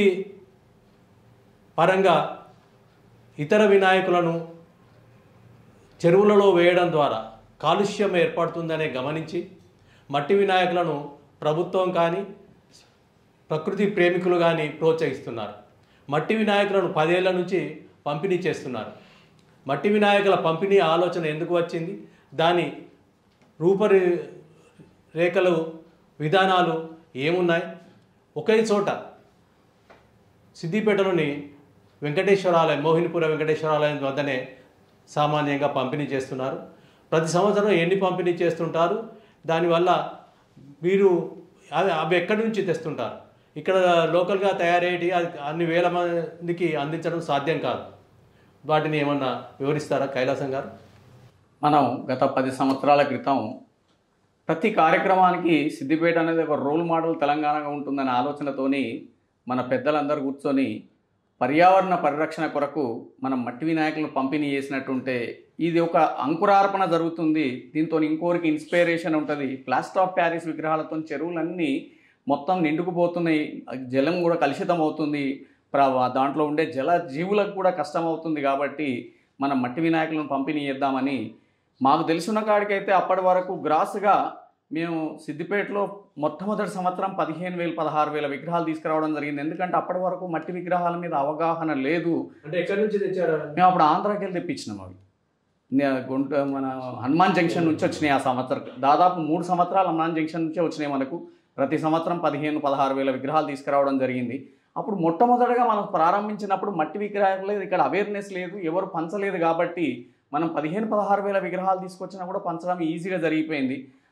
పరంగా ఇతర వినాయకులను చెరువులలో వేయడం ద్వారా కాలుష్యం ఏర్పడుతుందనే గమనించి మట్టి వినాయకులను ప్రభుత్వం కానీ ప్రకృతి ప్రేమికులు కానీ ప్రోత్సహిస్తున్నారు మట్టి వినాయకులను పదేళ్ల నుంచి పంపిణీ చేస్తున్నారు మట్టి వినాయకుల పంపిణీ ఆలోచన ఎందుకు వచ్చింది దాని రూపరి రేఖలు విధానాలు ఏమున్నాయి ఒకే చోట సిద్దిపేటలోని వెంకటేశ్వరాలయం మోహినిపుర వెంకటేశ్వరాలయం వద్దనే సామాన్యంగా పంపిణీ చేస్తున్నారు ప్రతి సంవత్సరం ఎన్ని పంపిణీ చేస్తుంటారు దానివల్ల మీరు అవి అవి ఎక్కడి నుంచి తెస్తుంటారు ఇక్కడ లోకల్గా తయారయ్యేటి అది అన్ని వేల మందికి అందించడం సాధ్యం కాదు వాటిని ఏమన్నా వివరిస్తారా కైలాసం గారు మనం గత పది సంవత్సరాల క్రితం ప్రతి కార్యక్రమానికి సిద్దిపేట అనేది ఒక రోల్ మోడల్ తెలంగాణగా ఉంటుందనే ఆలోచనతోని మన పెద్దలందరూ కూర్చొని పర్యావరణ పరిరక్షణ కొరకు మనం మట్టి వినాయకులను పంపిణీ చేసినట్టుంటే ఇది ఒక అంకురార్పణ జరుగుతుంది దీంతో ఇంకోరికి ఇన్స్పిరేషన్ ఉంటుంది ప్లాస్టర్ ఆఫ్ ప్యారిస్ విగ్రహాలతో చెరువులన్నీ మొత్తం నిండుకుపోతున్నాయి జలం కూడా కలుషితం అవుతుంది ప్ర- దాంట్లో ఉండే జల జీవులకు కూడా కష్టం అవుతుంది కాబట్టి మనం మట్టి వినాయకులను పంపిణీ చేద్దామని మాకు తెలిసిన కాడికైతే అప్పటి వరకు గ్రాస్గా మేము సిద్దిపేటలో మొట్టమొదటి సంవత్సరం పదిహేను వేలు పదహారు వేల విగ్రహాలు తీసుకురావడం జరిగింది ఎందుకంటే అప్పటి వరకు మట్టి విగ్రహాల మీద అవగాహన లేదు అంటే ఎక్కడి నుంచి తెచ్చారు మేము అప్పుడు ఆంధ్రాకి వెళ్ళి తెప్పించినాం అవి నే- గుంట మన హనుమాన్ జంక్షన్ నుంచి వచ్చినాయి ఆ సంవత్సరం దాదాపు మూడు సంవత్సరాలు హనుమాన్ జంక్షన్ నుంచే వచ్చినాయి మనకు ప్రతి సంవత్సరం పదిహేను పదహారు వేల విగ్రహాలు తీసుకురావడం జరిగింది అప్పుడు మొట్టమొదటగా మనం ప్రారంభించినప్పుడు మట్టి విగ్రహాలు లేదు ఇక్కడ అవేర్నెస్ లేదు ఎవరు పంచలేదు కాబట్టి మనం పదిహేను పదహారు వేల విగ్రహాలు తీసుకొచ్చినా కూడా పంచడం ఈజీగా జరిగిపోయింది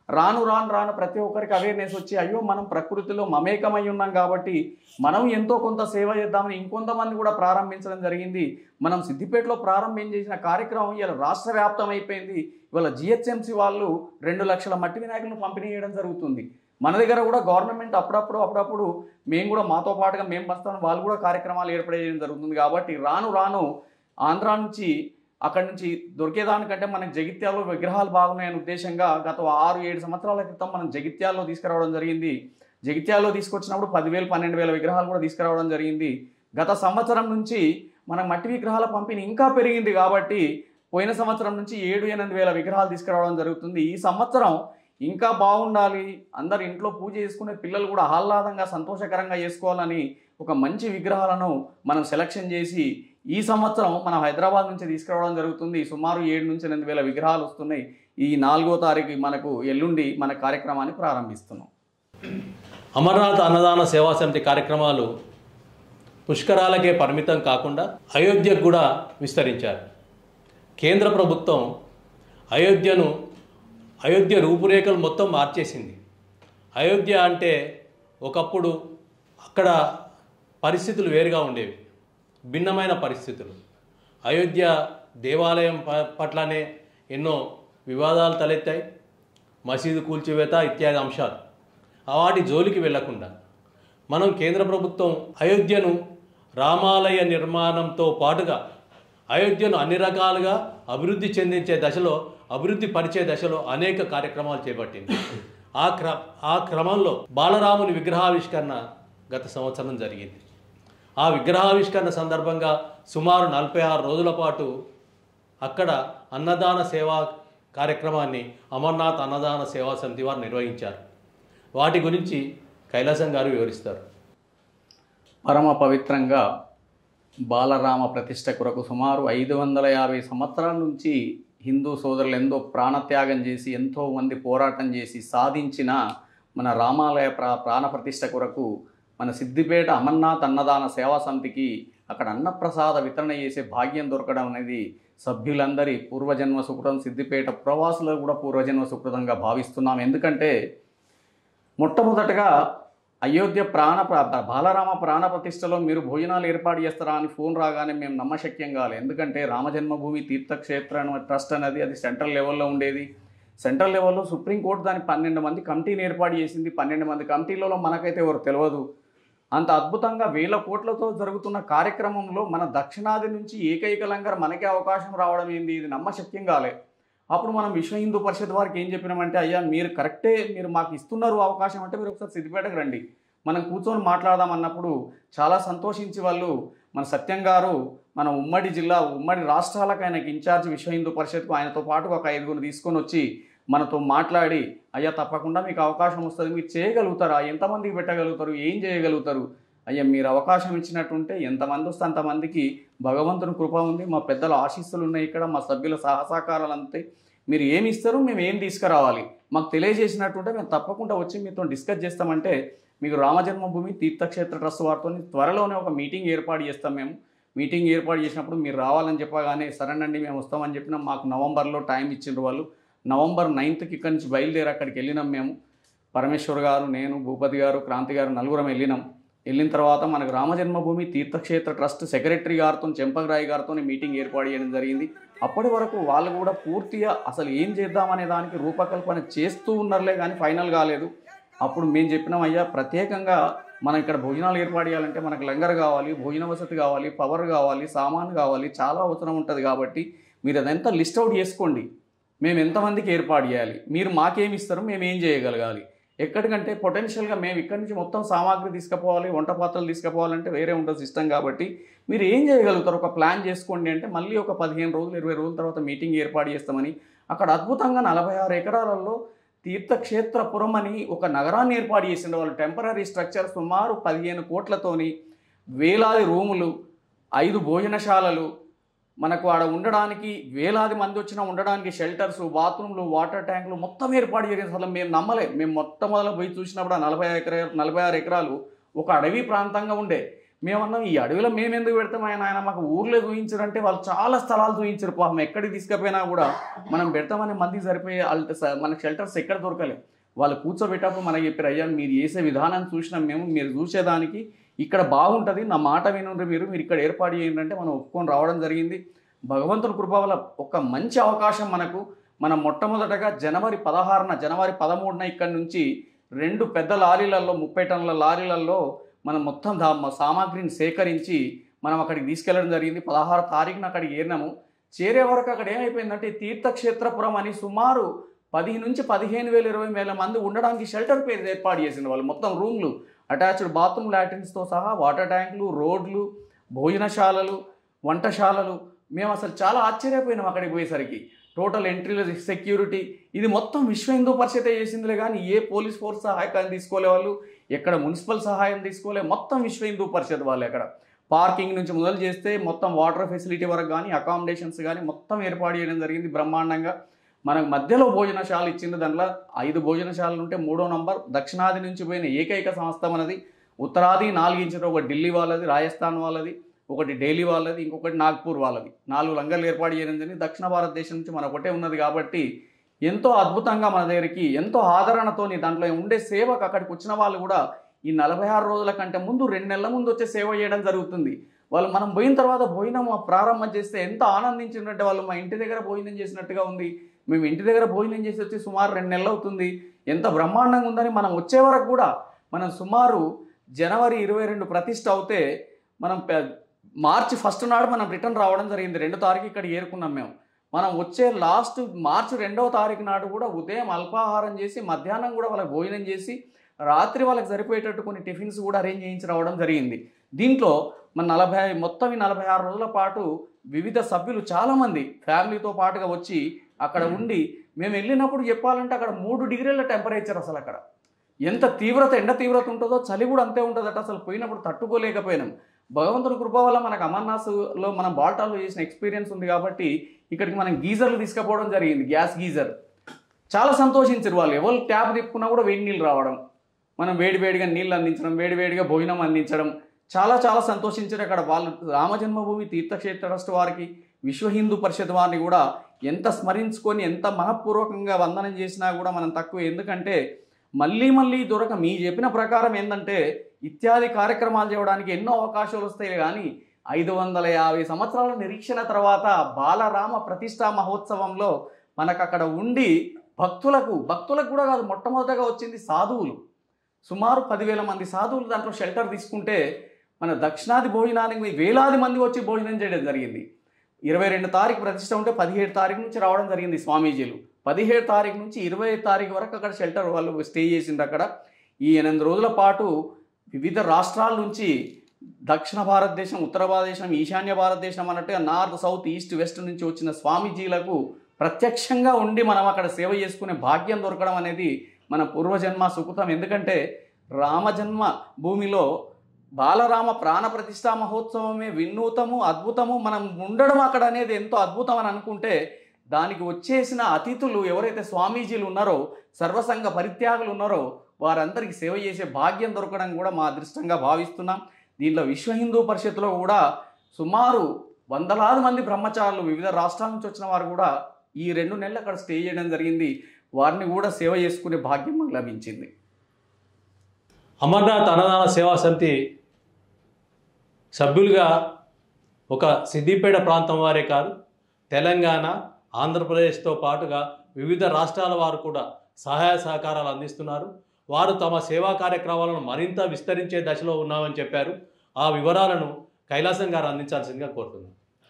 రాను రాను రాను ప్రతి ఒక్కరికి అవేర్నెస్ వచ్చి అయ్యో మనం ప్రకృతిలో మమేకమై ఉన్నాం కాబట్టి మనం ఎంతో కొంత సేవ చేద్దామని ఇంకొంతమంది కూడా ప్రారంభించడం జరిగింది మనం సిద్దిపేటలో ప్రారంభం చేసిన కార్యక్రమం ఇలా రాష్ట్ర వ్యాప్తం అయిపోయింది ఇవాళ జిహెచ్ఎంసి వాళ్ళు రెండు లక్షల మట్టి వినాయకులను పంపిణీ చేయడం జరుగుతుంది మన దగ్గర కూడా గవర్నమెంట్ అప్పుడప్పుడు అప్పుడప్పుడు మేము కూడా మాతో పాటుగా మేము వస్తాం వాళ్ళు కూడా కార్యక్రమాలు ఏర్పాటు చేయడం జరుగుతుంది కాబట్టి రాను రాను ఆంధ్రా నుంచి అక్కడి నుంచి దొరికేదానికంటే మనకి జగిత్యాలలో విగ్రహాలు బాగున్నాయనే ఉద్దేశంగా గత ఆరు ఏడు సంవత్సరాల క్రితం మనం జగిత్యాల్లో తీసుకురావడం జరిగింది జగిత్యాల్లో తీసుకొచ్చినప్పుడు పదివేలు పన్నెండు వేల విగ్రహాలు కూడా తీసుకురావడం జరిగింది గత సంవత్సరం నుంచి మన మట్టి విగ్రహాల పంపిణీ ఇంకా పెరిగింది కాబట్టి పోయిన సంవత్సరం నుంచి ఏడు ఎనిమిది వేల విగ్రహాలు తీసుకురావడం జరుగుతుంది ఈ సంవత్సరం ఇంకా బాగుండాలి అందరు ఇంట్లో పూజ చేసుకునే పిల్లలు కూడా ఆహ్లాదంగా సంతోషకరంగా చేసుకోవాలని ఒక మంచి విగ్రహాలను మనం సెలక్షన్ చేసి ఈ సంవత్సరం మనం హైదరాబాద్ నుంచి తీసుకురావడం జరుగుతుంది సుమారు ఏడు నుంచి ఎనిమిది వేల విగ్రహాలు వస్తున్నాయి ఈ నాలుగో తారీఖు మనకు ఎల్లుండి మన కార్యక్రమాన్ని ప్రారంభిస్తున్నాం అమర్నాథ్ అన్నదాన సేవా సమితి కార్యక్రమాలు పుష్కరాలకే పరిమితం కాకుండా అయోధ్యకు కూడా విస్తరించారు కేంద్ర ప్రభుత్వం అయోధ్యను అయోధ్య రూపురేఖలు మొత్తం మార్చేసింది అయోధ్య అంటే ఒకప్పుడు అక్కడ పరిస్థితులు వేరుగా ఉండేవి భిన్నమైన పరిస్థితులు అయోధ్య దేవాలయం ప- పట్లనే ఎన్నో వివాదాలు తలెత్తాయి మసీదు కూల్చివేత ఇత్యాది అంశాలు ఆ వాటి జోలికి వెళ్లకుండా మనం కేంద్ర ప్రభుత్వం అయోధ్యను రామాలయ నిర్మాణంతో పాటుగా అయోధ్యను అన్ని రకాలుగా అభివృద్ధి చెందించే దశలో అభివృద్ధి పరిచే దశలో అనేక కార్యక్రమాలు చేపట్టింది ఆ క్ర ఆ క్రమంలో బాలరాముని విగ్రహావిష్కరణ గత సంవత్సరం జరిగింది ఆ విగ్రహావిష్కరణ సందర్భంగా సుమారు నలభై ఆరు రోజుల పాటు అక్కడ అన్నదాన సేవా కార్యక్రమాన్ని అమర్నాథ్ అన్నదాన సేవా సమితి వారు నిర్వహించారు వాటి గురించి కైలాసం గారు వివరిస్తారు పరమ పవిత్రంగా బాలరామ ప్రతిష్ట కొరకు సుమారు ఐదు వందల యాభై సంవత్సరాల నుంచి హిందూ సోదరులు ఎంతో ప్రాణత్యాగం చేసి ఎంతో మంది పోరాటం చేసి సాధించిన మన రామాలయ ప్రా ప్రాణ ప్రతిష్ట కొరకు మన సిద్దిపేట అమర్నాథ్ అన్నదాన సేవా సమితికి అక్కడ అన్నప్రసాద వితరణ చేసే భాగ్యం దొరకడం అనేది సభ్యులందరి పూర్వజన్మ సుకృతం సిద్దిపేట ప్రవాసులు కూడా పూర్వజన్మ సుకృతంగా భావిస్తున్నాం ఎందుకంటే మొట్టమొదటగా అయోధ్య ప్రాణ ప్ర- బాలరామ ప్రాణ ప్రతిష్టలో మీరు భోజనాలు ఏర్పాటు చేస్తారా అని ఫోన్ రాగానే మేము నమ్మశక్యం కావాలి ఎందుకంటే రామజన్మభూమి తీర్థక్షేత్ర ట్రస్ట్ అనేది అది సెంట్రల్ లెవెల్లో ఉండేది సెంట్రల్ లెవెల్లో సుప్రీంకోర్టు దాని పన్నెండు మంది కమిటీని ఏర్పాటు చేసింది పన్నెండు మంది కమిటీలలో మనకైతే ఎవరు తెలియదు అంత అద్భుతంగా వేల కోట్లతో జరుగుతున్న కార్యక్రమంలో మన దక్షిణాది నుంచి ఏకైక లంగర్ మనకే అవకాశం రావడం ఏంది ఇది నమ్మశక్యం కాలే అప్పుడు మనం విశ్వ హిందూ పరిషత్ వారికి ఏం చెప్పినామంటే అయ్యా మీరు కరెక్టే మీరు మాకు ఇస్తున్నారు అవకాశం అంటే మీరు ఒకసారి సిద్దిపేటకు రండి మనం కూర్చొని మాట్లాడదాం అన్నప్పుడు చాలా సంతోషించి వాళ్ళు మన సత్యం గారు మన ఉమ్మడి జిల్లా ఉమ్మడి రాష్ట్రాలకు ఆయనకి ఇన్ఛార్జ్ విశ్వ హిందూ పరిషత్కు ఆయనతో పాటు ఒక ఐదుగురు తీసుకొని వచ్చి మనతో మాట్లాడి అయ్యా తప్పకుండా మీకు అవకాశం వస్తుంది మీరు చేయగలుగుతారా ఎంతమందికి పెట్టగలుగుతారు ఏం చేయగలుగుతారు అయ్యా మీరు అవకాశం ఇచ్చినట్టుంటే ఎంతమంది వస్తే అంతమందికి భగవంతుని కృప ఉంది మా పెద్దల ఆశీస్సులు ఉన్నాయి ఇక్కడ మా సభ్యుల సహసహకారాలు అంతే మీరు ఏమి ఇస్తారు మేము ఏం తీసుకురావాలి మాకు తెలియజేసినట్టుంటే మేము తప్పకుండా వచ్చి మీతో డిస్కస్ చేస్తామంటే మీకు రామజన్మభూమి తీర్థక్షేత్ర ట్రస్ట్ వారితో త్వరలోనే ఒక మీటింగ్ ఏర్పాటు చేస్తాం మేము మీటింగ్ ఏర్పాటు చేసినప్పుడు మీరు రావాలని చెప్పగానే సరేనండి మేము వస్తామని చెప్పినా మాకు నవంబర్లో టైం ఇచ్చిండ్రు వాళ్ళు నవంబర్ నైన్త్కి ఇక్కడి నుంచి బయలుదేరి అక్కడికి వెళ్ళినాం మేము పరమేశ్వర్ గారు నేను భూపతి గారు క్రాంతి గారు నలుగురం వెళ్ళినాం వెళ్ళిన తర్వాత మనకు రామజన్మభూమి తీర్థక్షేత్ర ట్రస్ట్ సెక్రటరీ గారితో చెంపకరాయి గారితో మీటింగ్ ఏర్పాటు చేయడం జరిగింది అప్పటి వరకు వాళ్ళు కూడా పూర్తిగా అసలు ఏం చేద్దామనే దానికి రూపకల్పన చేస్తూ ఉన్నారులే కానీ ఫైనల్ కాలేదు అప్పుడు మేము చెప్పినాం అయ్యా ప్రత్యేకంగా మనం ఇక్కడ భోజనాలు ఏర్పాటు చేయాలంటే మనకు లంగర్ కావాలి భోజన వసతి కావాలి పవర్ కావాలి సామాన్ కావాలి చాలా అవసరం ఉంటుంది కాబట్టి మీరు అదంతా లిస్ట్ అవుట్ చేసుకోండి మేము ఎంతమందికి ఏర్పాటు చేయాలి మీరు మాకేమి ఇస్తారు మేము ఏం చేయగలగాలి ఎక్కడికంటే పొటెన్షియల్గా మేము ఇక్కడి నుంచి మొత్తం సామాగ్రి తీసుకుపోవాలి వంట పాత్రలు తీసుకుపోవాలంటే వేరే ఉంటుంది సిస్టమ్ కాబట్టి మీరు ఏం చేయగలుగుతారు ఒక ప్లాన్ చేసుకోండి అంటే మళ్ళీ ఒక పదిహేను రోజులు ఇరవై రోజుల తర్వాత మీటింగ్ ఏర్పాటు చేస్తామని అక్కడ అద్భుతంగా నలభై ఆరు ఎకరాలలో తీర్థక్షేత్రపురం అని ఒక నగరాన్ని ఏర్పాటు చేసిండు వాళ్ళు టెంపరీ స్ట్రక్చర్ సుమారు పదిహేను కోట్లతోని వేలాది రూములు ఐదు భోజనశాలలు మనకు ఆడ ఉండడానికి వేలాది మంది వచ్చినా ఉండడానికి షెల్టర్స్ బాత్రూమ్లు వాటర్ ట్యాంకులు మొత్తం ఏర్పాటు చేసిన అసలు మేము నమ్మలే మేము మొత్తం మొదలు పోయి చూసినప్పుడు ఆ నలభై ఎకరా నలభై ఆరు ఎకరాలు ఒక అడవి ప్రాంతంగా ఉండే మేమన్నాం ఈ అడవిలో మేము ఎందుకు పెడతాం ఆయన ఆయన మాకు ఊర్లో చూపించారంటే వాళ్ళు చాలా స్థలాలు చూపించారు పాపం ఎక్కడికి తీసుకుపోయినా కూడా మనం పెడతామని మందికి సరిపోయే అల్ట మనకి షెల్టర్స్ ఎక్కడ దొరకలేదు వాళ్ళు కూర్చోబెట్టప్పుడు మనకి చెప్పారు అయ్యా మీరు చేసే విధానాన్ని చూసినాం మేము మీరు చూసేదానికి ఇక్కడ బాగుంటుంది నా మాట వినుండ్రి మీరు మీరు ఇక్కడ ఏర్పాటు చేయండి అంటే మనం ఒప్పుకొని రావడం జరిగింది భగవంతుని కృప వల్ల ఒక మంచి అవకాశం మనకు మనం మొట్టమొదటగా జనవరి పదహారున జనవరి పదమూడున ఇక్కడ నుంచి రెండు పెద్ద లారీలలో ముప్పై టన్నుల లారీలలో మనం మొత్తం దా సామాగ్రిని సేకరించి మనం అక్కడికి తీసుకెళ్ళడం జరిగింది పదహారు తారీఖున అక్కడికి ఏరినాము చేరే వరకు అక్కడ ఏమైపోయిందంటే తీర్థక్షేత్రపురం అని సుమారు పది నుంచి పదిహేను వేల ఇరవై వేల మంది ఉండడానికి షెల్టర్ పేరు ఏర్పాటు చేసింది వాళ్ళు మొత్తం రూమ్లు అటాచ్డ్ బాత్రూమ్ లాట్రిన్స్తో సహా వాటర్ ట్యాంకులు రోడ్లు భోజనశాలలు వంటశాలలు మేము అసలు చాలా ఆశ్చర్యపోయినాం అక్కడికి పోయేసరికి టోటల్ ఎంట్రీల సెక్యూరిటీ ఇది మొత్తం విశ్వ హిందూ పరిషతే చేసిందిలే కానీ ఏ పోలీస్ ఫోర్స్ సహాయకాన్ని తీసుకోలే వాళ్ళు ఎక్కడ మున్సిపల్ సహాయం తీసుకోలే మొత్తం విశ్వ హిందూ పరిషత్ వాళ్ళు ఎక్కడ పార్కింగ్ నుంచి మొదలు చేస్తే మొత్తం వాటర్ ఫెసిలిటీ వరకు కానీ అకామిడేషన్స్ కానీ మొత్తం ఏర్పాటు చేయడం జరిగింది బ్రహ్మాండంగా మనకు మధ్యలో భోజనశాల ఇచ్చింది దాంట్లో ఐదు భోజనశాలలు ఉంటే మూడో నంబర్ దక్షిణాది నుంచి పోయిన ఏకైక సంస్థ మనది ఉత్తరాది నాలుగు ఇంచులు ఒక ఢిల్లీ వాళ్ళది రాజస్థాన్ వాళ్ళది ఒకటి ఢిల్లీ వాళ్ళది ఇంకొకటి నాగ్పూర్ వాళ్ళది నాలుగు లంగర్లు ఏర్పాటు చేయడం జరిగింది దక్షిణ భారతదేశం నుంచి మన ఒకటే ఉన్నది కాబట్టి ఎంతో అద్భుతంగా మన దగ్గరికి ఎంతో ఆదరణతోని దాంట్లో ఉండే సేవకు అక్కడికి వచ్చిన వాళ్ళు కూడా ఈ నలభై ఆరు రోజుల కంటే ముందు రెండు నెలల ముందు వచ్చే సేవ చేయడం జరుగుతుంది వాళ్ళు మనం పోయిన తర్వాత భోజనం ప్రారంభం చేస్తే ఎంత ఆనందించినట్టే వాళ్ళు మా ఇంటి దగ్గర భోజనం చేసినట్టుగా ఉంది మేము ఇంటి దగ్గర భోజనం చేసి వచ్చి సుమారు రెండు నెలలు అవుతుంది ఎంత బ్రహ్మాండంగా ఉందని మనం వచ్చే వరకు కూడా మనం సుమారు జనవరి ఇరవై రెండు ప్రతిష్ట అవుతే మనం పె- మార్చి ఫస్ట్ నాడు మనం రిటర్న్ రావడం జరిగింది రెండు తారీఖు ఇక్కడ ఏరుకున్నాం మేము మనం వచ్చే లాస్ట్ మార్చి రెండవ తారీఖు నాడు కూడా ఉదయం అల్పాహారం చేసి మధ్యాహ్నం కూడా వాళ్ళకి భోజనం చేసి రాత్రి వాళ్ళకి సరిపోయేటట్టు కొన్ని టిఫిన్స్ కూడా అరేంజ్ చేయించి రావడం జరిగింది దీంట్లో మన నలభై మొత్తం ఈ నలభై ఆరు రోజుల పాటు వివిధ సభ్యులు చాలామంది ఫ్యామిలీతో పాటుగా వచ్చి అక్కడ ఉండి మేము వెళ్ళినప్పుడు చెప్పాలంటే అక్కడ మూడు డిగ్రీల టెంపరేచర్ అసలు అక్కడ ఎంత తీవ్రత ఎండ తీవ్రత ఉంటుందో చలి కూడా అంతే ఉంటుందట అసలు పోయినప్పుడు తట్టుకోలేకపోయినాం భగవంతుని కృప వల్ల మనకు అమర్నాథ్లో మనం బాల్టాల్లో చేసిన ఎక్స్పీరియన్స్ ఉంది కాబట్టి ఇక్కడికి మనం గీజర్లు తీసుకుపోవడం జరిగింది గ్యాస్ గీజర్ చాలా సంతోషించారు వాళ్ళు ఎవరు ట్యాప్ తిప్పుకున్నా కూడా వేడి నీళ్ళు రావడం మనం వేడి వేడిగా నీళ్ళు అందించడం వేడి వేడిగా భోజనం అందించడం చాలా చాలా సంతోషించారు అక్కడ వాళ్ళు రామజన్మభూమి తీర్థక్షేత్ర ట్రస్ట్ వారికి విశ్వ హిందూ పరిషత్ వారిని కూడా ఎంత స్మరించుకొని ఎంత మనఃపూర్వకంగా వందనం చేసినా కూడా మనం తక్కువ ఎందుకంటే మళ్ళీ మళ్ళీ దొరక మీ చెప్పిన ప్రకారం ఏంటంటే ఇత్యాది కార్యక్రమాలు చేయడానికి ఎన్నో అవకాశాలు వస్తాయి కానీ ఐదు వందల యాభై సంవత్సరాల నిరీక్షణ తర్వాత బాలరామ ప్రతిష్టా మహోత్సవంలో మనకు అక్కడ ఉండి భక్తులకు భక్తులకు కూడా కాదు మొట్టమొదటగా వచ్చింది సాధువులు సుమారు పదివేల మంది సాధువులు దాంట్లో షెల్టర్ తీసుకుంటే మన దక్షిణాది భోజనానికి వేలాది మంది వచ్చి భోజనం చేయడం జరిగింది ఇరవై రెండు తారీఖు ప్రతిష్ట ఉంటే పదిహేడు తారీఖు నుంచి రావడం జరిగింది స్వామీజీలు పదిహేడు తారీఖు నుంచి ఇరవై తారీఖు వరకు అక్కడ షెల్టర్ వాళ్ళు స్టే చేసిండ్రు అక్కడ ఈ ఎనిమిది రోజుల పాటు వివిధ రాష్ట్రాల నుంచి దక్షిణ భారతదేశం ఉత్తర భారతదేశం ఈశాన్య భారతదేశం అన్నట్టుగా నార్త్ సౌత్ ఈస్ట్ వెస్ట్ నుంచి వచ్చిన స్వామీజీలకు ప్రత్యక్షంగా ఉండి మనం అక్కడ సేవ చేసుకునే భాగ్యం దొరకడం అనేది మన పూర్వజన్మ సుకృతం ఎందుకంటే రామజన్మ భూమిలో బాలరామ ప్రాణ ప్రతిష్టా మహోత్సవమే వినూతము అద్భుతము మనం ఉండడం అక్కడ అనేది ఎంతో అద్భుతం అని అనుకుంటే దానికి వచ్చేసిన అతిథులు ఎవరైతే స్వామీజీలు ఉన్నారో సర్వసంగ పరిత్యాగులు ఉన్నారో వారందరికీ సేవ చేసే భాగ్యం దొరకడం కూడా మా అదృష్టంగా భావిస్తున్నాం దీంట్లో విశ్వ హిందూ పరిషత్తులో కూడా సుమారు వందలాది మంది బ్రహ్మచారులు వివిధ రాష్ట్రాల నుంచి వచ్చిన వారు కూడా ఈ రెండు నెలలు అక్కడ స్టే చేయడం జరిగింది వారిని కూడా సేవ చేసుకునే భాగ్యం మాకు లభించింది అమర్నాథ్ అన్నదాన సేవా సమితి సభ్యులుగా ఒక సిద్దిపేట ప్రాంతం వారే కాదు తెలంగాణ ఆంధ్రప్రదేశ్తో పాటుగా వివిధ రాష్ట్రాల వారు కూడా సహాయ సహకారాలు అందిస్తున్నారు వారు తమ సేవా కార్యక్రమాలను మరింత విస్తరించే దశలో ఉన్నామని చెప్పారు ఆ వివరాలను కైలాసం గారు అందించాల్సిందిగా కోరుతున్నాను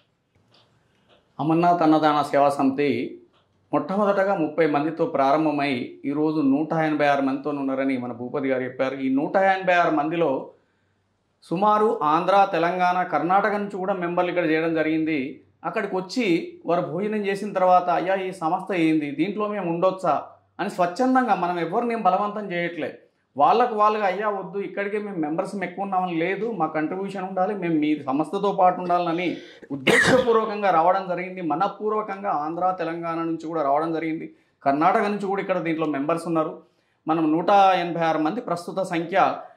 అమర్నాథ్ అన్నదాన సేవా సమితి మొట్టమొదటగా ముప్పై మందితో ప్రారంభమై ఈరోజు నూట ఎనభై ఆరు మందితో ఉన్నారని మన భూపతి గారు చెప్పారు ఈ నూట ఎనభై ఆరు మందిలో సుమారు ఆంధ్ర తెలంగాణ కర్ణాటక నుంచి కూడా మెంబర్లు ఇక్కడ చేయడం జరిగింది అక్కడికి వచ్చి వారు భోజనం చేసిన తర్వాత అయ్యా ఈ సంస్థ ఏంది దీంట్లో మేము ఉండొచ్చా అని స్వచ్ఛందంగా మనం ఎవరిని బలవంతం చేయట్లే వాళ్ళకు వాళ్ళకి అయ్యా వద్దు ఇక్కడికే మేము మెంబర్స్ ఎక్కువ ఉన్నామని లేదు మా కంట్రిబ్యూషన్ ఉండాలి మేము మీ సంస్థతో పాటు ఉండాలని ఉద్దేశపూర్వకంగా రావడం జరిగింది మనపూర్వకంగా ఆంధ్ర తెలంగాణ నుంచి కూడా రావడం జరిగింది కర్ణాటక నుంచి కూడా ఇక్కడ దీంట్లో మెంబర్స్ ఉన్నారు మనం నూట ఎనభై ఆరు మంది ప్రస్తుత సంఖ్య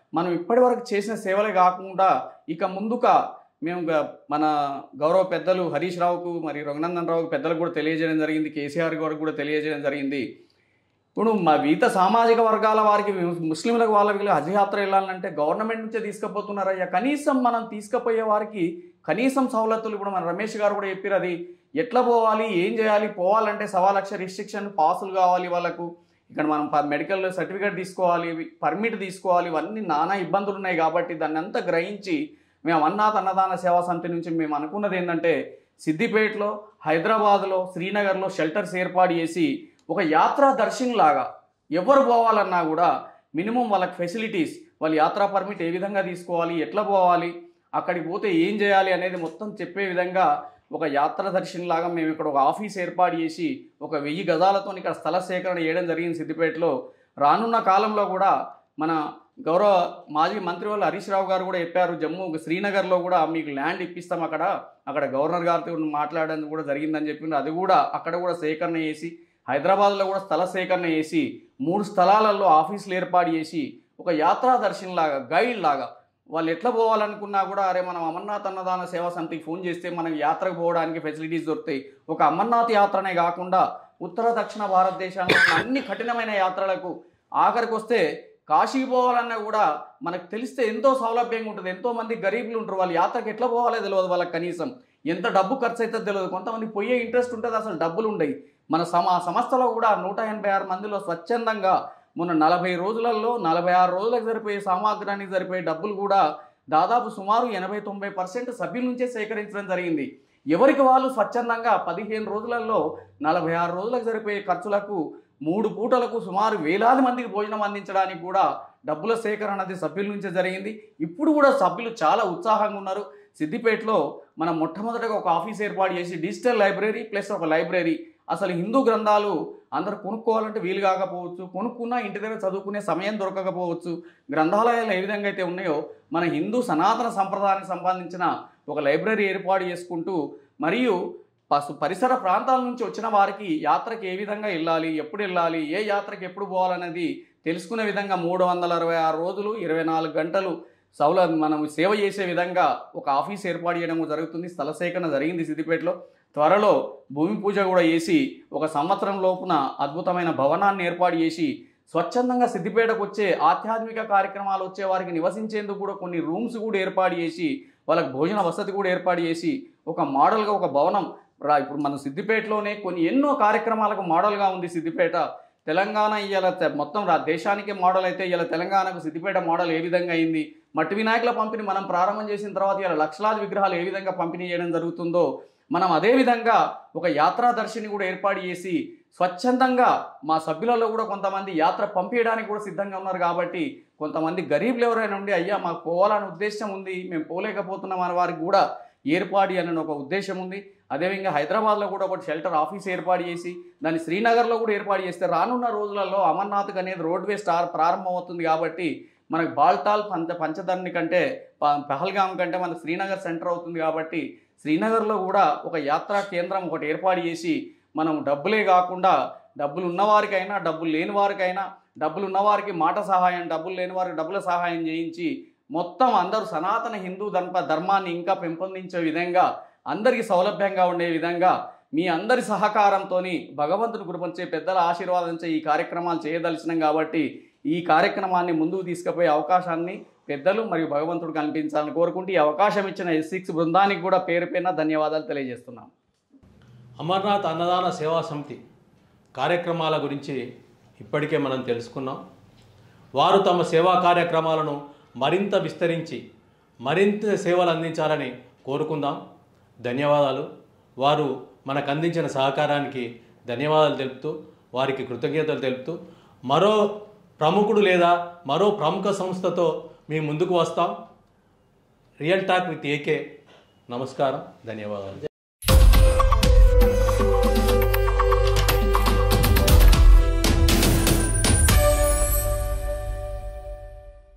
మనం ఇప్పటివరకు చేసిన సేవలే కాకుండా ఇక ముందుక మేము గ- మన గౌరవ పెద్దలు హరీష్ రావుకు మరియు రఘునందన్ రావుకు పెద్దలకు కూడా తెలియజేయడం జరిగింది కేసీఆర్ గారికి కూడా తెలియజేయడం జరిగింది ఇప్పుడు మా వివిధ సామాజిక వర్గాల వారికి ముస్లింలకు వాళ్ళకి హజ్ యాత్ర వెళ్ళాలంటే గవర్నమెంట్ నుంచే తీసుకుపోతున్నారయ్యా కనీసం మనం తీసుకుపోయే వారికి కనీసం సవలతులు ఇప్పుడు మన రమేష్ గారు కూడా చెప్పారు అది ఎట్లా పోవాలి ఏం చేయాలి పోవాలంటే సవా లక్ష రిస్ట్రిక్షన్ పాసులు కావాలి వాళ్ళకు ఇక్కడ మనం మెడికల్ సర్టిఫికేట్ తీసుకోవాలి పర్మిట్ తీసుకోవాలి ఇవన్నీ నానా ఇబ్బందులు ఉన్నాయి కాబట్టి దాన్ని అంతా గ్రహించి మేము అన్నాథ అన్నదాన సేవా సమితి నుంచి మేము అనుకున్నది ఏంటంటే సిద్దిపేటలో హైదరాబాద్లో శ్రీనగర్లో షెల్టర్స్ ఏర్పాటు చేసి ఒక యాత్రా దర్శన్ లాగా ఎవరు పోవాలన్నా కూడా మినిమం వాళ్ళకి ఫెసిలిటీస్ వాళ్ళ యాత్రా పర్మిట్ ఏ విధంగా తీసుకోవాలి ఎట్లా పోవాలి అక్కడికి పోతే ఏం చేయాలి అనేది మొత్తం చెప్పే విధంగా ఒక యాత్ర దర్శన్ లాగా మేము ఇక్కడ ఒక ఆఫీస్ ఏర్పాటు చేసి ఒక వెయ్యి గజాలతో ఇక్కడ స్థల సేకరణ చేయడం జరిగింది సిద్దిపేటలో రానున్న కాలంలో కూడా మన గౌరవ మాజీ మంత్రి వాళ్ళు హరీష్ రావు గారు కూడా చెప్పారు జమ్మూ శ్రీనగర్లో కూడా మీకు ల్యాండ్ ఇప్పిస్తాం అక్కడ అక్కడ గవర్నర్ గారితో మాట్లాడడం కూడా జరిగిందని చెప్పిండ్రు అది కూడా అక్కడ కూడా సేకరణ చేసి హైదరాబాద్లో కూడా స్థల సేకరణ చేసి మూడు స్థలాలలో ఆఫీసులు ఏర్పాటు చేసి ఒక యాత్రా దర్శన్ లాగా గైడ్ లాగా వాళ్ళు ఎట్లా పోవాలనుకున్నా కూడా అరే మనం అమర్నాథ్ అన్నదాన సేవా సమితికి ఫోన్ చేస్తే మనకి యాత్రకు పోవడానికి ఫెసిలిటీస్ దొరుకుతాయి ఒక అమర్నాథ్ యాత్రనే కాకుండా ఉత్తర దక్షిణ భారతదేశంలో ఉన్న అన్ని కఠినమైన యాత్రలకు ఆఖరికి వస్తే కాశీకి పోవాలన్నా కూడా మనకు తెలిస్తే ఎంతో సౌలభ్యంగా ఉంటుంది ఎంతో మంది గరీబులు ఉంటారు వాళ్ళు యాత్రకు ఎట్లా పోవాలో తెలియదు వాళ్ళకి కనీసం ఎంత డబ్బు ఖర్చు అవుతుందో తెలియదు కొంతమంది పోయే ఇంట్రెస్ట్ ఉంటుంది అసలు డబ్బులు ఉండయి మన సమ సంస్థలో కూడా నూట ఎనభై ఆరు మందిలో స్వచ్ఛందంగా మొన్న నలభై రోజులలో నలభై ఆరు రోజులకు సరిపోయే సామాగ్రానికి సరిపోయే డబ్బులు కూడా దాదాపు సుమారు ఎనభై తొంభై పర్సెంట్ సభ్యుల నుంచే సేకరించడం జరిగింది ఎవరికి వాళ్ళు స్వచ్ఛందంగా పదిహేను రోజులలో నలభై ఆరు రోజులకు సరిపోయే ఖర్చులకు మూడు పూటలకు సుమారు వేలాది మందికి భోజనం అందించడానికి కూడా డబ్బుల సేకరణ అది సభ్యుల నుంచే జరిగింది ఇప్పుడు కూడా సభ్యులు చాలా ఉత్సాహంగా ఉన్నారు సిద్దిపేటలో మనం మొట్టమొదటిగా ఒక ఆఫీస్ ఏర్పాటు చేసి డిజిటల్ లైబ్రరీ ప్లస్ ఒక లైబ్రరీ అసలు హిందూ గ్రంథాలు అందరు కొనుక్కోవాలంటే వీలు కాకపోవచ్చు కొనుక్కున్నా ఇంటి దగ్గర చదువుకునే సమయం దొరకకపోవచ్చు గ్రంథాలయాలు ఏ విధంగా అయితే ఉన్నాయో మన హిందూ సనాతన సంప్రదాయానికి సంబంధించిన ఒక లైబ్రరీ ఏర్పాటు చేసుకుంటూ మరియు పసు పరిసర ప్రాంతాల నుంచి వచ్చిన వారికి యాత్రకి ఏ విధంగా వెళ్ళాలి ఎప్పుడు వెళ్ళాలి ఏ యాత్రకి ఎప్పుడు పోవాలనేది తెలుసుకునే విధంగా మూడు వందల అరవై ఆరు రోజులు ఇరవై నాలుగు గంటలు సౌల మనం సేవ చేసే విధంగా ఒక ఆఫీస్ ఏర్పాటు చేయడం జరుగుతుంది స్థల సేకరణ జరిగింది సిద్దిపేటలో త్వరలో భూమి పూజ కూడా చేసి ఒక సంవత్సరం లోపున అద్భుతమైన భవనాన్ని ఏర్పాటు చేసి స్వచ్ఛందంగా సిద్దిపేటకు వచ్చే ఆధ్యాత్మిక కార్యక్రమాలు వచ్చే వారికి నివసించేందుకు కూడా కొన్ని రూమ్స్ కూడా ఏర్పాటు చేసి వాళ్ళకి భోజన వసతి కూడా ఏర్పాటు చేసి ఒక మోడల్గా ఒక భవనం రా ఇప్పుడు మన సిద్దిపేటలోనే కొన్ని ఎన్నో కార్యక్రమాలకు మోడల్గా ఉంది సిద్దిపేట తెలంగాణ ఇవాళ తె- మొత్తం రా దేశానికే మోడల్ అయితే ఇలా తెలంగాణకు సిద్దిపేట మోడల్ ఏ విధంగా అయింది మట్టి వినాయకుల పంపిణీ మనం ప్రారంభం చేసిన తర్వాత ఇలా లక్షలాది విగ్రహాలు ఏ విధంగా పంపిణీ చేయడం జరుగుతుందో మనం అదే విధంగా ఒక యాత్రా దర్శిని కూడా ఏర్పాటు చేసి స్వచ్ఛందంగా మా సభ్యులలో కూడా కొంతమంది యాత్ర పంపించడానికి కూడా సిద్ధంగా ఉన్నారు కాబట్టి కొంతమంది గరీబులు ఎవరైనా ఉండి అయ్యా మాకు పోవాలనే ఉద్దేశం ఉంది మేము పోలేకపోతున్నాం అనే వారికి కూడా ఏర్పాటు అని ఒక ఉద్దేశం ఉంది అదేవిధంగా హైదరాబాద్లో కూడా ఒక షెల్టర్ ఆఫీస్ ఏర్పాటు చేసి దాన్ని శ్రీనగర్లో కూడా ఏర్పాటు చేస్తే రానున్న రోజులలో అమర్నాథ్కి అనేది రోడ్వే స్టార్ ప్రారంభమవుతుంది కాబట్టి మనకు బాల్టాల్ పంచ పంచధర్ని కంటే ప- పహల్గాం కంటే మనకు శ్రీనగర్ సెంటర్ అవుతుంది కాబట్టి శ్రీనగర్లో కూడా ఒక యాత్రా కేంద్రం ఒకటి ఏర్పాటు చేసి మనం డబ్బులే కాకుండా డబ్బులు ఉన్నవారికైనా డబ్బులు లేని వారికైనా డబ్బులు ఉన్నవారికి మాట సహాయం డబ్బులు లేని వారికి డబ్బుల సహాయం చేయించి మొత్తం అందరూ సనాతన హిందూ ధర్మ ధర్మాన్ని ఇంకా పెంపొందించే విధంగా అందరికీ సౌలభ్యంగా ఉండే విధంగా మీ అందరి సహకారంతో భగవంతుని కృపించే పెద్దల ఆశీర్వాదంచే ఈ కార్యక్రమాలు చేయదలిచినాం కాబట్టి ఈ కార్యక్రమాన్ని ముందుకు తీసుకుపోయే అవకాశాన్ని పెద్దలు మరియు భగవంతుడు కల్పించాలని కోరుకుంటూ ఈ అవకాశం ఇచ్చిన ఎస్ సిక్స్ బృందానికి కూడా పేరు పైన ధన్యవాదాలు తెలియజేస్తున్నాం అమర్నాథ్ అన్నదాన సేవా సమితి కార్యక్రమాల గురించి ఇప్పటికే మనం తెలుసుకున్నాం వారు తమ సేవా కార్యక్రమాలను మరింత విస్తరించి మరింత సేవలు అందించాలని కోరుకుందాం ధన్యవాదాలు వారు మనకు అందించిన సహకారానికి ధన్యవాదాలు తెలుపుతూ వారికి కృతజ్ఞతలు తెలుపుతూ మరో ప్రముఖుడు లేదా మరో ప్రముఖ సంస్థతో మీ ముందుకు వస్తాం రియల్ టాక్ విత్ ఏకే నమస్కారం ధన్యవాదాలు